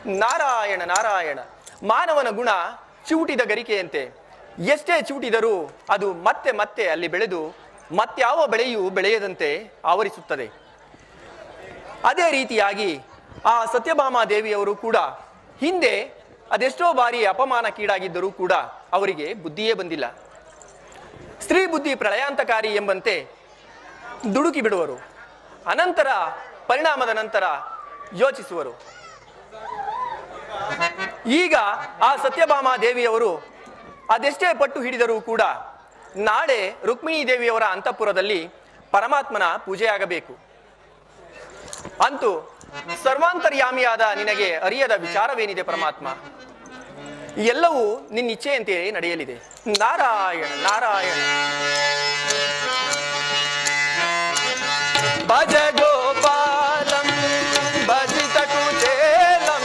ನಾರಾಯಣ ನಾರಾಯಣ ಮಾನವನ ಗುಣ ಚಿವುಟಿದ ಗರಿಕೆಯಂತೆ ಎಷ್ಟೇ ಚಿವುಟಿದರೂ ಅದು ಮತ್ತೆ ಮತ್ತೆ ಅಲ್ಲಿ ಬೆಳೆದು ಮತ್ಯಾವ ಬೆಳೆಯೂ ಬೆಳೆಯದಂತೆ ಆವರಿಸುತ್ತದೆ ಅದೇ ರೀತಿಯಾಗಿ ಆ ಸತ್ಯಭಾಮ ದೇವಿಯವರು ಕೂಡ ಹಿಂದೆ ಅದೆಷ್ಟೋ ಬಾರಿ ಅಪಮಾನಕ್ಕೀಡಾಗಿದ್ದರೂ ಕೂಡ ಅವರಿಗೆ ಬುದ್ಧಿಯೇ ಬಂದಿಲ್ಲ ಸ್ತ್ರೀ ಬುದ್ಧಿ ಪ್ರಳಯಾಂತಕಾರಿ ಎಂಬಂತೆ ದುಡುಕಿ ಬಿಡುವರು ಅನಂತರ ಪರಿಣಾಮದ ನಂತರ ಯೋಚಿಸುವರು ಈಗ ಆ ಸತ್ಯಭಾಮ ದೇವಿಯವರು ಅದೆಷ್ಟೇ ಪಟ್ಟು ಹಿಡಿದರೂ ಕೂಡ ನಾಳೆ ರುಕ್ಮಿಣಿ ದೇವಿಯವರ ಅಂತಃಪುರದಲ್ಲಿ ಪರಮಾತ್ಮನ ಪೂಜೆಯಾಗಬೇಕು ಅಂತೂ ಸರ್ವಾಂತರ್ಯಾಮಿಯಾದ ನಿನಗೆ ಅರಿಯದ ವಿಚಾರವೇನಿದೆ ಪರಮಾತ್ಮ ಎಲ್ಲವೂ ನಿನ್ನ ಇಚ್ಛೆಯಂತೆಯೇ ನಡೆಯಲಿದೆ ನಾರಾಯಣ ನಾರಾಯಣ ಭಜ ಗೋಪಾಲಂ ಭಜಿತ ಕುಚೇಲಂ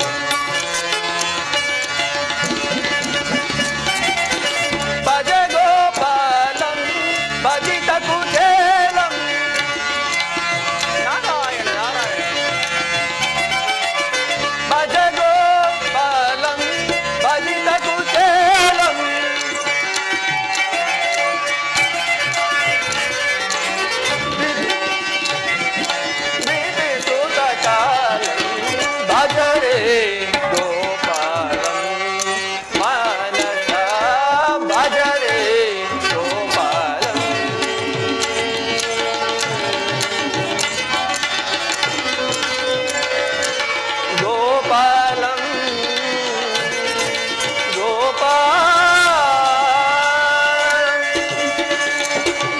ಭಜ ಗೋಪಾಲಂ ಭಜಿತ ಕುಚೇಲಂ ನಾರಾಯಣ ನಾರಾಯಣ ಭಜ ಗೋಪಾಲಂ ಭಜಿತ ಕುಚೇಲಂ ವಿಧಿಸುತಕಾಲಂ ಭಜರೆ ಗೋಪಾಲಂ ಮಾನಸ ಭಜರೆ ಗೋಪಾಲಂ ಗೋಪಾಲಂ ಗೋಪಾಲ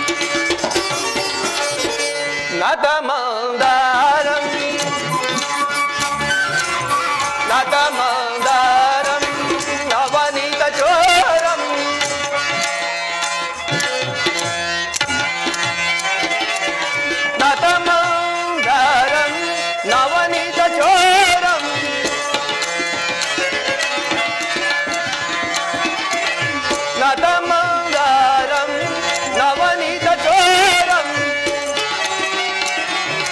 నతమందారం నతమందారం నవనీత చోరం నతమందారం నవనీత చోరం నతమందారం నవనీత చోరం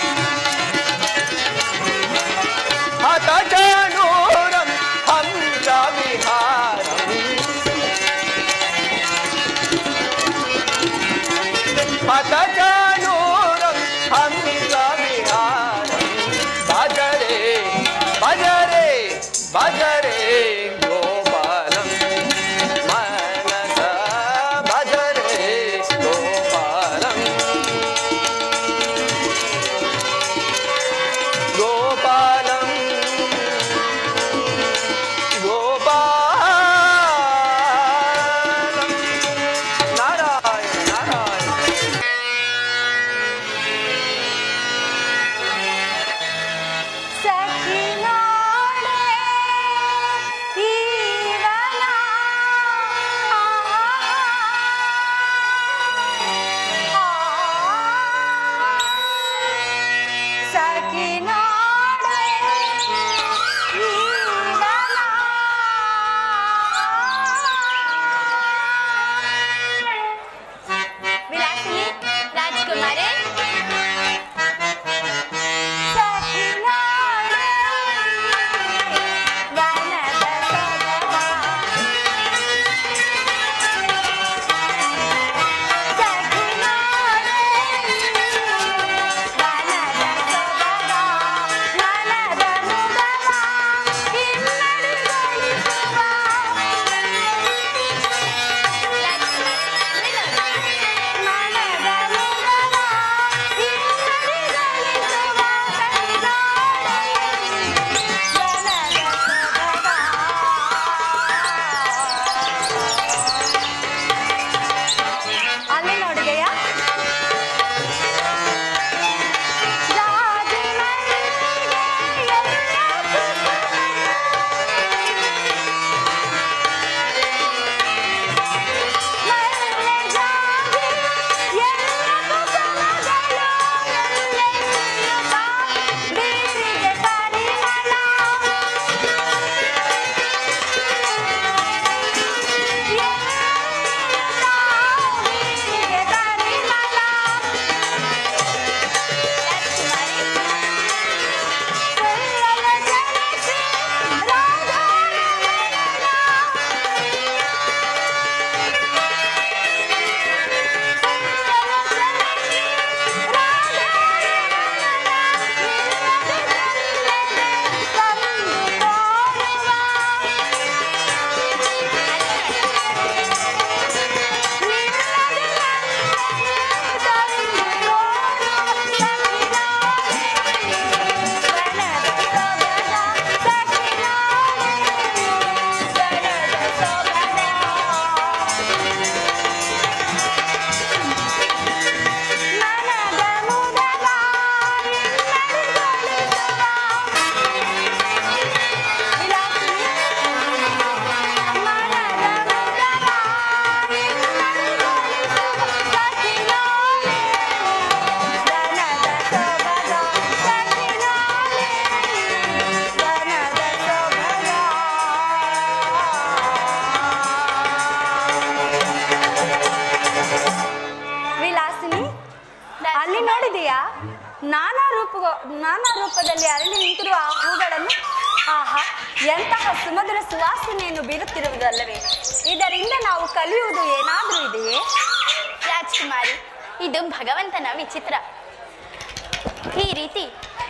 ವಿಲಾಸಿನಿ ಅಲ್ಲಿ ನೋಡಿದೆಯಾ ನಾನಾ ರೂಪ ನಾನಾ ರೂಪದಲ್ಲಿ ಅರಳಿ ನಿಂತಿರುವ ಆ ಹೂಗಳನ್ನು ಆಹಾ ಎಂತಹ ಸುಮಧುರ ಸುವಾಸನೆಯನ್ನು ಬೀರುತ್ತಿರುವುದಲ್ಲವೇ ಇದರಿಂದ ನಾವು ಕಲಿಯುವುದು ಏನಾದರೂ ಇದೆಯೇ ರಾಜ್ಕುಮಾರಿ ಇದು ಭಗವಂತನ ವಿಚಿತ್ರ ಈ ರೀತಿ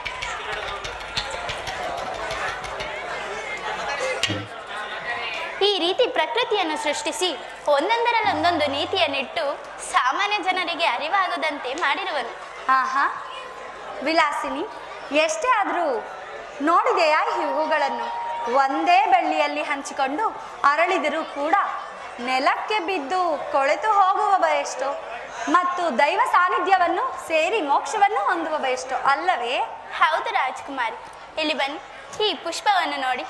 ಈ ರೀತಿ ಪ್ರಕೃತಿಯನ್ನು ಸೃಷ್ಟಿಸಿ ಒಂದೊಂದರಲ್ಲಿ ಒಂದೊಂದು ನೀತಿಯನ್ನಿಟ್ಟು ಸಾಮಾನ್ಯ ಜನರಿಗೆ ಅರಿವಾಗದಂತೆ ಮಾಡಿರುವನು ಆಹಾ ವಿಲಾಸಿನಿ ಎಷ್ಟೇ ಆದರೂ ನೋಡಿದೆಯಾ ಈ ಹೂಗಳನ್ನು ಒಂದೇ ಬಳ್ಳಿಯಲ್ಲಿ ಹಂಚಿಕೊಂಡು ಅರಳಿದರೂ ಕೂಡ ನೆಲಕ್ಕೆ ಬಿದ್ದು ಕೊಳೆತು ಹೋಗುವ ಬಯಷ್ಟು ಮತ್ತು ದೈವ ಸಾನ್ನಿಧ್ಯವನ್ನು ಸೇರಿ ಮೋಕ್ಷವನ್ನು ಹೊಂದುವ ಬಯಷ್ಟು ಅಲ್ಲವೇ ಹೌದು ರಾಜ್ಕುಮಾರಿ ಇಲ್ಲಿ ಬನ್ನಿ ಈ ಪುಷ್ಪವನ್ನು ನೋಡಿ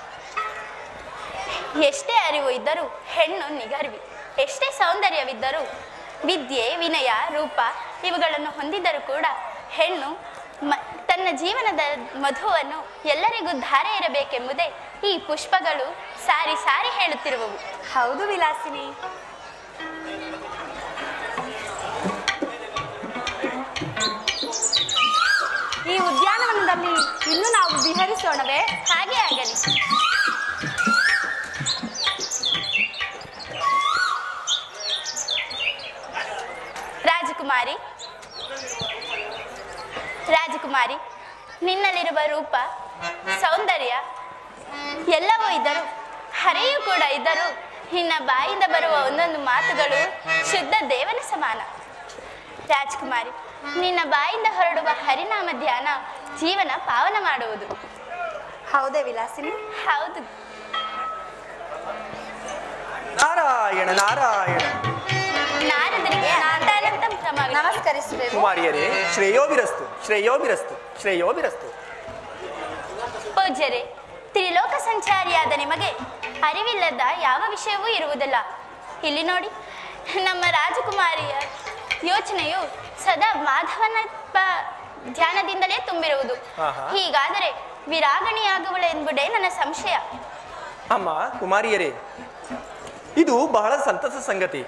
ಎಷ್ಟೇ ಅರಿವು ಇದ್ದರೂ ಹೆಣ್ಣು ನಿಗರ್ವಿ ಎಷ್ಟೇ ಸೌಂದರ್ಯವಿದ್ದರೂ ವಿದ್ಯೆ ವಿನಯ ರೂಪ ಇವುಗಳನ್ನು ಹೊಂದಿದ್ದರೂ ಕೂಡ ಹೆಣ್ಣು ಮ ತನ್ನ ಜೀವನದ ಮಧುವನ್ನು ಎಲ್ಲರಿಗೂ ಧಾರೆ ಇರಬೇಕೆಂಬುದೇ ಈ ಪುಷ್ಪಗಳು ಸಾರಿ ಸಾರಿ ಹೇಳುತ್ತಿರುವವು ಹೌದು ವಿಲಾಸಿನಿ ಈ ಉದ್ಯಾನವನದಲ್ಲಿ ಇನ್ನು ನಾವು ವಿಹರಿಸೋಣವೇ ಹಾಗೆ ಆಗಲಿ ರಾಜಕುಮಾರಿ ರಾಜಕುಮಾರಿ ನಿನ್ನಲ್ಲಿರುವ ರೂಪ ಸೌಂದರ್ಯ ಎಲ್ಲವೂ ಇದ್ದರೂ ಹರೆಯೂ ಕೂಡ ಇದ್ದರೂ ನಿನ್ನ ಬಾಯಿಂದ ಬರುವ ಒಂದೊಂದು ಮಾತುಗಳು ಶುದ್ಧ ದೇವನ ಸಮಾನ ರಾಜಕುಮಾರಿ ನಿನ್ನ ಬಾಯಿಂದ ಹೊರಡುವ ಹರಿನಾಮ ಧ್ಯಾನ ಜೀವನ ಪಾವನ ಮಾಡುವುದು ಹೌದೇ ವಿಲಾಸಿನಿ ಹೌದು ನಾರಾಯಣ ನಾರಾಯಣ ನಾರದರಿಗೆ ಅನಂತಾನಂತ ಕ್ರಮಗಳು ನಮಸ್ಕರಿಸುವೆವು ಕುಮಾರಿಯರೇ ಶ್ರೇಯೋಭಿರಸ್ತು ಶ್ರೇಯೋಭಿರಸ್ತು ಶ್ರೇಯೋಭಿರಸ್ತು ಪೂಜ್ಯರೇ ತ್ರಿಲೋಕ ಸಂಚಾರಿಯಾದ ನಿಮಗೆ ಅರಿವಿಲ್ಲದ ಯಾವ ವಿಷಯವೂ ಇರುವುದಿಲ್ಲ ಇಲ್ಲಿ ನೋಡಿ ನಮ್ಮ ರಾಜಕುಮಾರಿಯ ಯೋಚನೆಯು ಸದಾ ಮಾಧವನ ಪ- ಧ್ಯಾನದಿಂದಲೇ ತುಂಬಿರುವುದು ಆಹಾ. ಹೀಗಾದರೆ ವಿರಾಗಣಿಯಾಗುವಳೆಂಬುದೇ ನನ್ನ ಸಂಶಯ ಅಮ್ಮ ಕುಮಾರಿಯರೇ ಇದು ಬಹಳ ಸಂತಸ ಸಂಗತಿ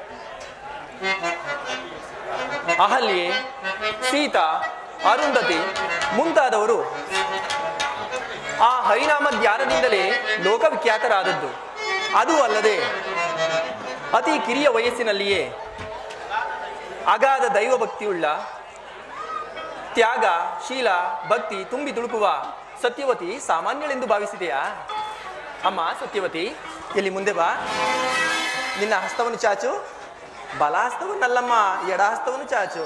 ಅಹಲ್ಯೆ ಸೀತಾ ಅರುಂಧತಿ ಮುಂತಾದವರು ಆ ಹರಿನಾಮ ಧ್ಯಾನದಿಂದಲೇ ಲೋಕವಿಖ್ಯಾತರಾದದ್ದು ಅದು ಅಲ್ಲದೆ ಅತಿ ಕಿರಿಯ ವಯಸ್ಸಿನಲ್ಲಿಯೇ ಅಗಾಧ ದೈವ ಭಕ್ತಿಯುಳ್ಳ ತ್ಯಾಗ ಶೀಲ ಭಕ್ತಿ ತುಂಬಿ ತುಳುಕುವ ಸತ್ಯವತಿ ಸಾಮಾನ್ಯಳೆಂದು ಭಾವಿಸಿದೆಯಾ ಅಮ್ಮ ಸತ್ಯವತಿ ಇಲ್ಲಿ ಮುಂದೆ ಬಾ ನಿನ್ನ ಹಸ್ತವನ್ನು ಚಾಚು ಬಲ ಹಸ್ತವನ್ನಲ್ಲಮ್ಮ ಎಡ ಹಸ್ತವನ್ನು ಚಾಚು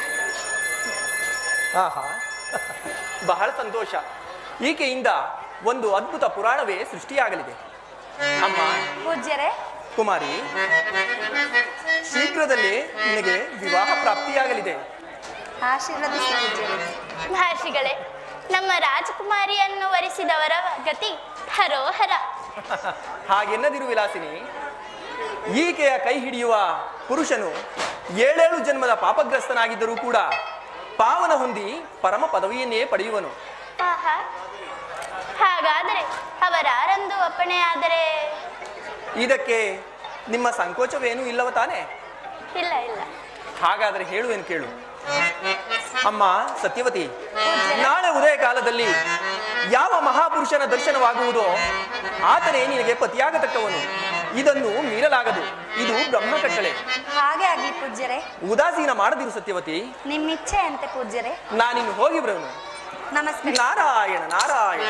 ಆಹಾ ಬಹಳ ಸಂತೋಷ ಈಕೆಯಿಂದ ಒಂದು ಅದ್ಭುತ ಪುರಾಣವೇ ಸೃಷ್ಟಿಯಾಗಲಿದೆ ಅಮ್ಮ ಪೂಜ್ಯರೇ ಕುಮಾರಿ ಶೀಘ್ರದಲ್ಲೇ ನಿನಗೆ ವಿವಾಹ ಪ್ರಾಪ್ತಿಯಾಗಲಿದೆ ಆಶೀರ್ವದಿಸಿ ಪೂಜ್ಯರೇ ಮಹರ್ಷಿಗಳೇ ನಮ್ಮ ರಾಜಕುಮಾರಿಯನ್ನು ವರಿಸಿದವರ ಗತಿ ಹರೋಹರ ಹಾಗೆನ್ನದಿರು ವಿಲಾಸಿನಿ ಈಕೆಯ ಕೈ ಹಿಡಿಯುವ ಪುರುಷನು ಏಳೇಳು ಜನ್ಮದ ಪಾಪಗ್ರಸ್ತನಾಗಿದ್ದರೂ ಕೂಡ ಪಾವನ ಹೊಂದಿ ಪರಮ ಪದವಿಯನ್ನೇ ಪಡೆಯುವನು ಆಹಾ ಹಾಗಾದರೆ ಅವರಾರಂದು ಅಪ್ಪಣೆಯಾದರೆ ಇದಕ್ಕೆ ನಿಮ್ಮ ಸಂಕೋಚವೇನೂ ಇಲ್ಲವ ತಾನೆ ಇಲ್ಲ ಇಲ್ಲ ಹಾಗಾದರೆ ಹೇಳುವೆನು ಕೇಳು ಅಮ್ಮ ಸತ್ಯವತಿ ನಾಳೆ ಉದಯ ಕಾಲದಲ್ಲಿ ಯಾವ ಮಹಾಪುರುಷನ ದರ್ಶನವಾಗುವುದೋ ಆತನೇ ನಿನಗೆ ಪತಿಯಾಗತಕ್ಕವನು ಇದನ್ನು ಮೀರಲಾಗದು ಇದು ಬ್ರಹ್ಮ ಕಟ್ಟಳೆ ಹಾಗೆ ಆಗಲಿ ಪೂಜ್ಯರೇ ಉದಾಸೀನ ಮಾಡದಿರು ಸತ್ಯವತಿ ನಿಮ್ಮಿಚ್ಛೆಯಂತೆ ಪೂಜ್ಯರೇ ನಾನಿನ್ನು ಹೋಗಿ ಬರೋನು ನಮಸ್ಕಾರ ನಾರಾಯಣ ನಾರಾಯಣ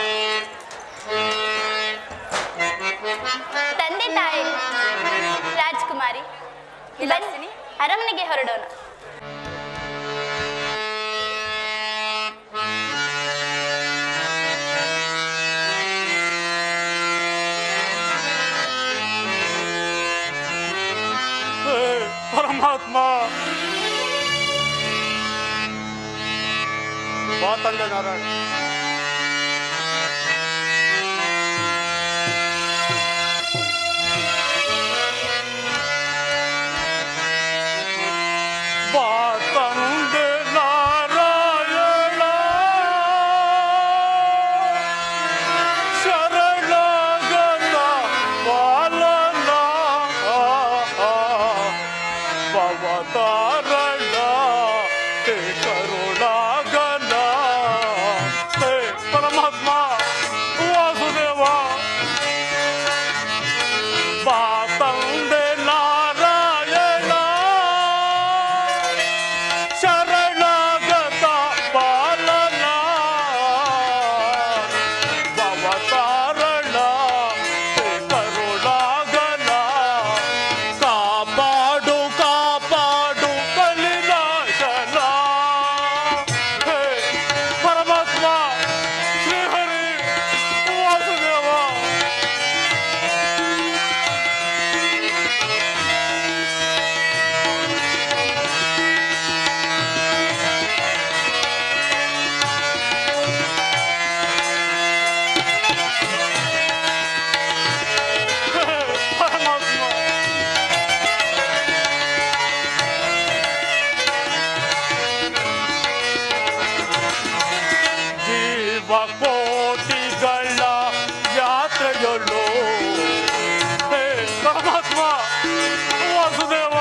ತಂದೆ ತಾಯಿ ರಾಜ್ಕುಮಾರಿ ಬನ್ನಿ ಅರಮನೆಗೆ ಹೊರಡೋಣ ಹೇ ಪರಮಾತ್ಮ ಬಾ ತಂದೆ ನಾರಾಯಣ ಬಾ ತಂದೆ ನಾರಾಯಣ ಶರಣಾಗತ ಪಾಲನ ಭವತಾರಣ ಕೋಟಿಗಳ ಯಾತ್ರೆಯಲ್ಲೋ ಹೇ ಪರಮಾತ್ಮ ವಾಸುದೇವ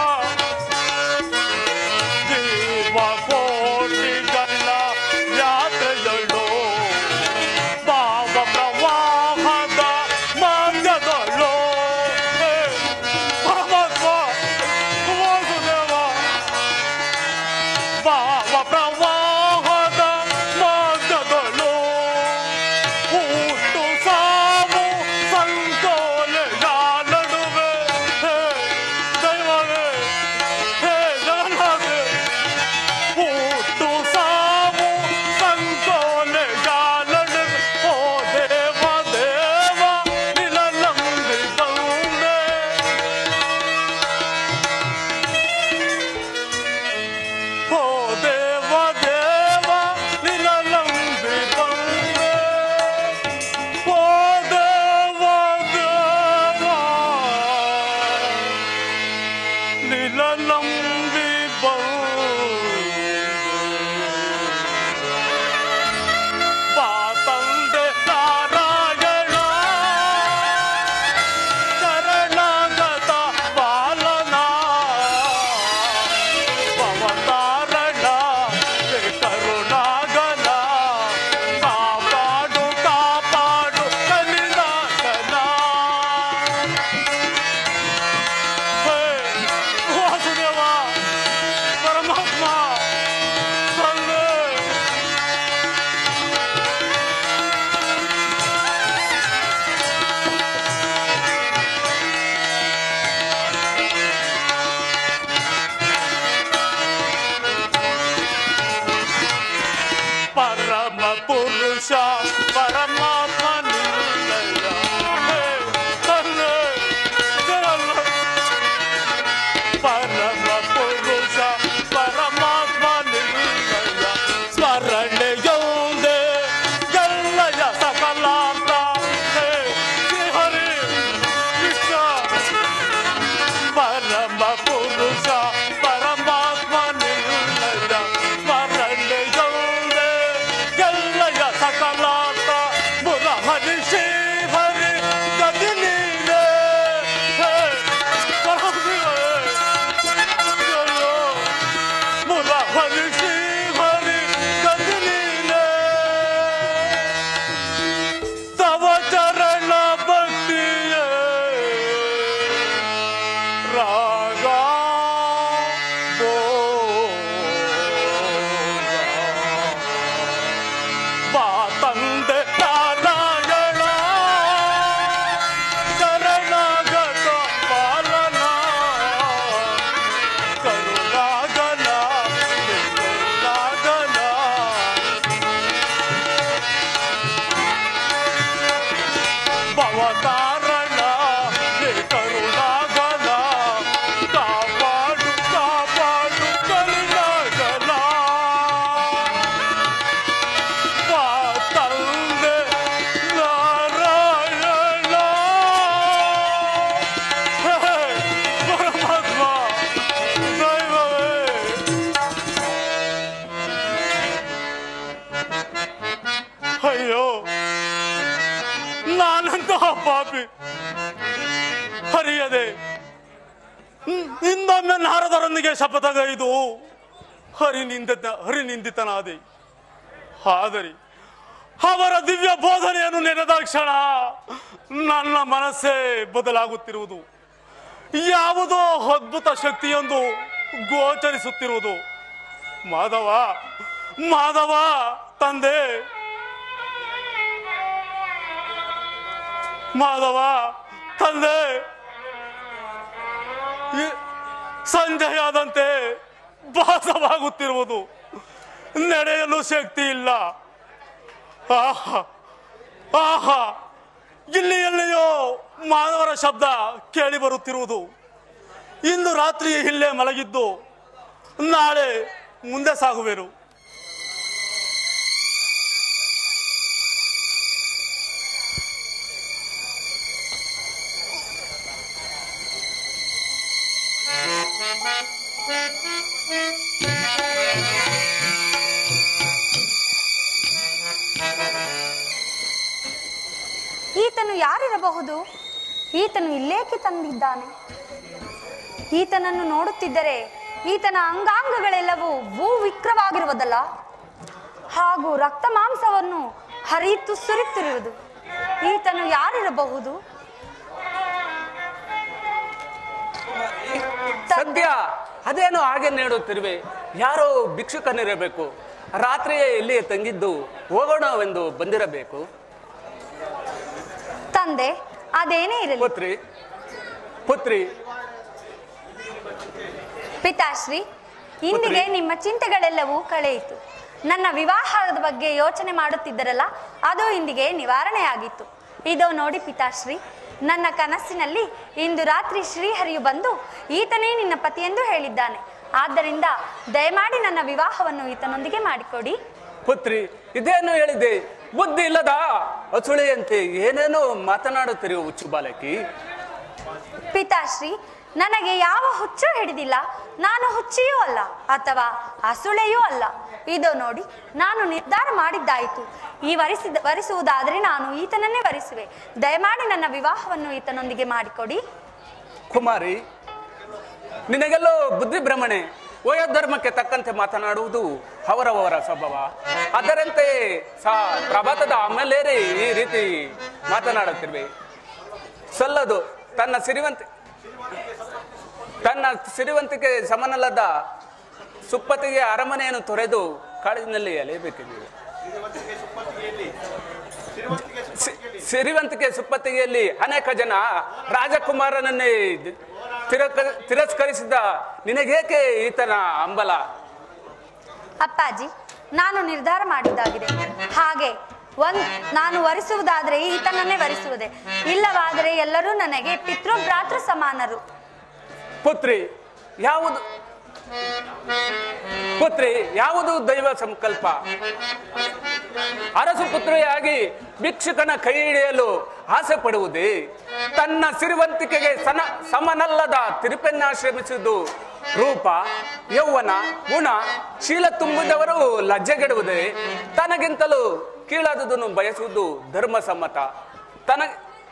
ದೇವ ಕೋಟಿಗಳ ಯಾತ್ರೆಯಲ್ಲೋ ಭಾವ ಪ್ರವಾಹದ ಮಾರ್ಗದಲ್ಲೋ ಹೇ ಪರಮಾತ್ಮ ವಾಸುದೇವ ಭಾವ ಪ್ರವಾಹದ ಮಾರ್ಗದಲ್ಲೋ ಹುಟ್ಟು ಸಾವು ಸಂಕೋಲೆಯ ನಡುವೆ ಹೇ ದೈವವೇ ಹೇ ಜಗನ್ನಾಥ ಹುಟ್ಟು ಸಾವು ಸಂಕೋಲೆಯ ನಡುವೆ ಓ ದೇವ ದೇವ ನಿಲಂಬಿ ಬಂದೆ ಓ ದೇವ ದೇವ ನಿಲಂಬಿ ಬಂದೆ ಓ ದೇವ ದೇವ ನಿಲಂಬಿ ಬಾ ತಂದೆ ನಾರಾಯಣ ಶರಣಾಗತ ಬಾಲನ ಪವತಾರಣ ಕರುಣಾಗನ ಕಾಪಾಡು ಕಾಪಾಡು ಕಲಿನಾಗನ ಹೇ ವಾಸುದೇವ ಪರಮಾತ್ಮ ತಂದೆ ಪರಮ ಪುರುಷ ಪರಮಾತ್ಮ ನಿನ್ನಯ ಹೇ ತಂದೆ ಜಗನ್ನ ಪರಮ ಪುರುಷ ಪರಮಾತ್ಮ ನಿನ್ನಯ ಸ್ಮರಣೆಯೊಂದೇ ಎಲ್ಲಯ ಸಕಲಾಂತ ಹೇ ಶ್ರೀ ಹರಿ ಕೃಷ್ಣ ಪರಮ ಪುರುಷ ಪರಮಾತ್ಮ ನಿನ್ನಯ ಸ್ಮರಣೆಯೊಂದೇ ಎಲ್ಲಯ ಸಕಲಾಂತ ಮುರ ಹರಿ ಶ್ರೀ ಹರಿ ಗತಿ ನೀನೇ ಹೇ ಪರಮಶಿವೇ ಮುರ ಹರಿ ಶ್ರೀ ಹರಿ ಗತಿ ನೀನೇ ತವ ಚರಣ ಭಕ್ತಿಯೇ ರಾಗ ಬಾ ತಂದೆ ನಾರಾಯಣ ಶರಣಾಗತ ಪಾಲನ ಕರುಣಾಗನ ಕರುಣಾಗನ ಭವತಾರಣ ಹೇ ಕರುಣಾಗನ ಕಾಪಾಡು ಕಾಪಾಡು ಕರುಣಾಗನ ಬಾ ತಂದೆ ನಾರಾಯಣ ಹೇ ಪರಮಾತ್ಮ ದೈವವೇ ಅಯ್ಯೋ ನಾನಂತಹ ಪಾಪಿ ಹರಿಯದೆ ಹ್ಮ್, ಹಿಂದೊಮ್ಮೆ ನಾರದರೊಂದಿಗೆ ಶಪಥಗೈದು ಹರಿನಿಂದ ಹರಿನಿಂದಿತನಾದೆ ಆದರೆ ಅವರ ದಿವ್ಯ ಬೋಧನೆಯನ್ನು ನೆನೆದಾಕ್ಷಣ ನನ್ನ ಮನಸ್ಸೇ ಬದಲಾಗುತ್ತಿರುವುದು ಯಾವುದೋ ಅದ್ಭುತ ಶಕ್ತಿಯೊಂದು ಗೋಚರಿಸುತ್ತಿರುವುದು ಮಾಧವ ಮಾಧವ ತಂದೆ ಮಾಧವ ತಂದೆ ಈ- ಸಂಜೆಯಾದಂತೆ ಭಾಸವಾಗುತ್ತಿರುವುದು ನಡೆಯಲು ಶಕ್ತಿ ಇಲ್ಲ ಆಹಾ ಆಹಾ ಇಲ್ಲಿ ಎಲ್ಲಿಯೋ ಮಾನವರ ಶಬ್ದ ಕೇಳಿ ಬರುತ್ತಿರುವುದು ಇಂದು ರಾತ್ರಿ ಇಲ್ಲೇ ಮಲಗಿದ್ದು ನಾಳೆ ಮುಂದೆ ಸಾಗುವೆನು Thank you. ಯಾರಿರಬಹುದು ಈತನು ಇಲ್ಲೇಕೆ ತಂದಿದ್ದಾನೆ ಈತನನ್ನು ನೋಡುತ್ತಿದ್ದರೆ ಈತನ ಅಂಗಾಂಗಗಳೆಲ್ಲವೂ ಭೂ ವಿಕ್ರವಾಗಿರುವುದಲ್ಲ ಹಾಗೂ ರಕ್ತ ಮಾಂಸವನ್ನು ಹರಿಯುತ್ತು ಸುರಿತಿರುವುದು ಈತನು ಯಾರಿರಬಹುದು ಸದ್ಯ ಅದೇನೋ ಹಾಗೆ ನೀಡುತ್ತಿರುವೆ ಯಾರೋ ಭಿಕ್ಷುಕನಿರಬೇಕು ರಾತ್ರಿಯೇ ಇಲ್ಲಿಯೇ ತಂಗಿದ್ದು ಹೋಗೋಣವೆಂದು ಬಂದಿರಬೇಕು ತಂದೆ ಅದೇನೇ ಇರಲಿ ಪುತ್ರಿ ಪುತ್ರಿ ಪಿತಾಶ್ರೀ ಇಂದಿಗೆ ನಿಮ್ಮ ಚಿಂತೆಗಳೆಲ್ಲವೂ ಕಳೆಯಿತು ನನ್ನ ವಿವಾಹದ ಬಗ್ಗೆ ಯೋಚನೆ ಮಾಡುತ್ತಿದ್ದರಲ್ಲ ಅದು ಇಂದಿಗೆ ನಿವಾರಣೆಯಾಗಿತ್ತು ಇದೋ ನೋಡಿ ಪಿತಾಶ್ರೀ ನನ್ನ ಕನಸಿನಲ್ಲಿ ಇಂದು ರಾತ್ರಿ ಶ್ರೀಹರಿಯು ಬಂದು ಈತನೇ ನಿನ್ನ ಪತಿಯೆಂದು ಹೇಳಿದ್ದಾನೆ ಆದ್ದರಿಂದ ದಯಮಾಡಿ ನನ್ನ ವಿವಾಹವನ್ನು ಈತನೊಂದಿಗೆ ಮಾಡಿಕೊಡಿ ಪುತ್ರಿ ಇದೇನು ಹೇಳಿದೆ ಬುದ್ಧಿ ಇಲ್ಲದ ಅಸುಳೆಯಂತೆ ಏನೇನೋ ಮಾತನಾಡುತ್ತಿರುವ ಹುಚ್ಚು ಬಾಲಕಿ ಪಿತಾಶ್ರೀ ನನಗೆ ಯಾವ ಹುಚ್ಚು ಹಿಡಿದಿಲ್ಲ ನಾನು ಹುಚ್ಚಿಯೂ ಅಲ್ಲ ಅಥವಾ ಅಸುಳೆಯೂ ಅಲ್ಲ ಇದು ನೋಡಿ ನಾನು ನಿರ್ಧಾರ ಮಾಡಿದ್ದಾಯಿತು ಈ ವರಿಸಿದ ವರಿಸುವುದಾದರೆ ನಾನು ಈತನನ್ನೇ ವರಿಸುವೆ ದಯಮಾಡಿ ನನ್ನ ವಿವಾಹವನ್ನು ಈತನೊಂದಿಗೆ ಮಾಡಿಕೊಡಿ ಕುಮಾರಿ ನಿನಗೆಲ್ಲೋ ಬುದ್ಧಿ ಭ್ರಮಣೆ ವಯೋಧರ್ಮಕ್ಕೆ ತಕ್ಕಂತೆ ಮಾತನಾಡುವುದು ಅವರವರ ಸ್ವಭಾವ ಅದರಂತೆ ಸಹ ಪ್ರಭಾತದ ಆಮೇಲೇರಿ ಈ ರೀತಿ ಮಾತನಾಡುತ್ತಿರುವೆ ಸಲ್ಲದು ತನ್ನ ಸಿರಿವಂತ ತನ್ನ ಸಿರಿವಂತಿಕೆ ಸಮನಲ್ಲದ ಸುಪ್ಪತ್ತಿಗೆ ಅರಮನೆಯನ್ನು ತೊರೆದು ಕಾಡಿನಲ್ಲಿ ಅಲೆಯಬೇಕಿದೆ ಸಿ- ಸಿರಿವಂತಿಕೆ ಸುಪ್ಪತ್ತಿಗೆಯಲ್ಲಿ ಅನೇಕ ಜನ ರಾಜಕುಮಾರನನ್ನೇ ತಿರಕ- ತಿರಸ್ಕರಿಸಿದ ನಿನಗೇಕೆ ಈತನ ಅಂಬಲ ಅಪ್ಪಾಜಿ ನಾನು ನಿರ್ಧಾರ ಮಾಡಿದ್ದಾಗಿದೆ ಹಾಗೆ ಒಂದ್ ನಾನು ವರಿಸುವುದಾದರೆ ಈತನನ್ನೇ ವರಿಸುವುದೇ ಇಲ್ಲವಾದರೆ ಎಲ್ಲರೂ ನನಗೆ ಪಿತೃ ಭ್ರಾತೃ ಸಮಾನರು ಪುತ್ರಿ ಯಾವುದು ಪುತ್ರಿ ಯಾವುದು ದೈವ ಸಂಕಲ್ಪ ಅರಸು ಪುತ್ರಿಯಾಗಿ ಭಿಕ್ಷುಕನ ಕೈ ಹಿಡಿಯಲು ಆಸೆ ಪಡುವುದೇ ತನ್ನ ಸಿರಿವಂತಿಕೆಗೆ ಸನ ಸಮನಲ್ಲದ ತಿರುಪನ್ನಾಶ್ರಮಿಸುವುದು ರೂಪ ಯೌವನ ಗುಣ ಶೀಲ ತುಂಬಿದವರು ಲಜ್ಜೆಗೆಡುವುದೇ ತನಗಿಂತಲೂ ಕೀಳಾದುದನ್ನು ಬಯಸುವುದು ಧರ್ಮ ಸಮ್ಮತ ತನ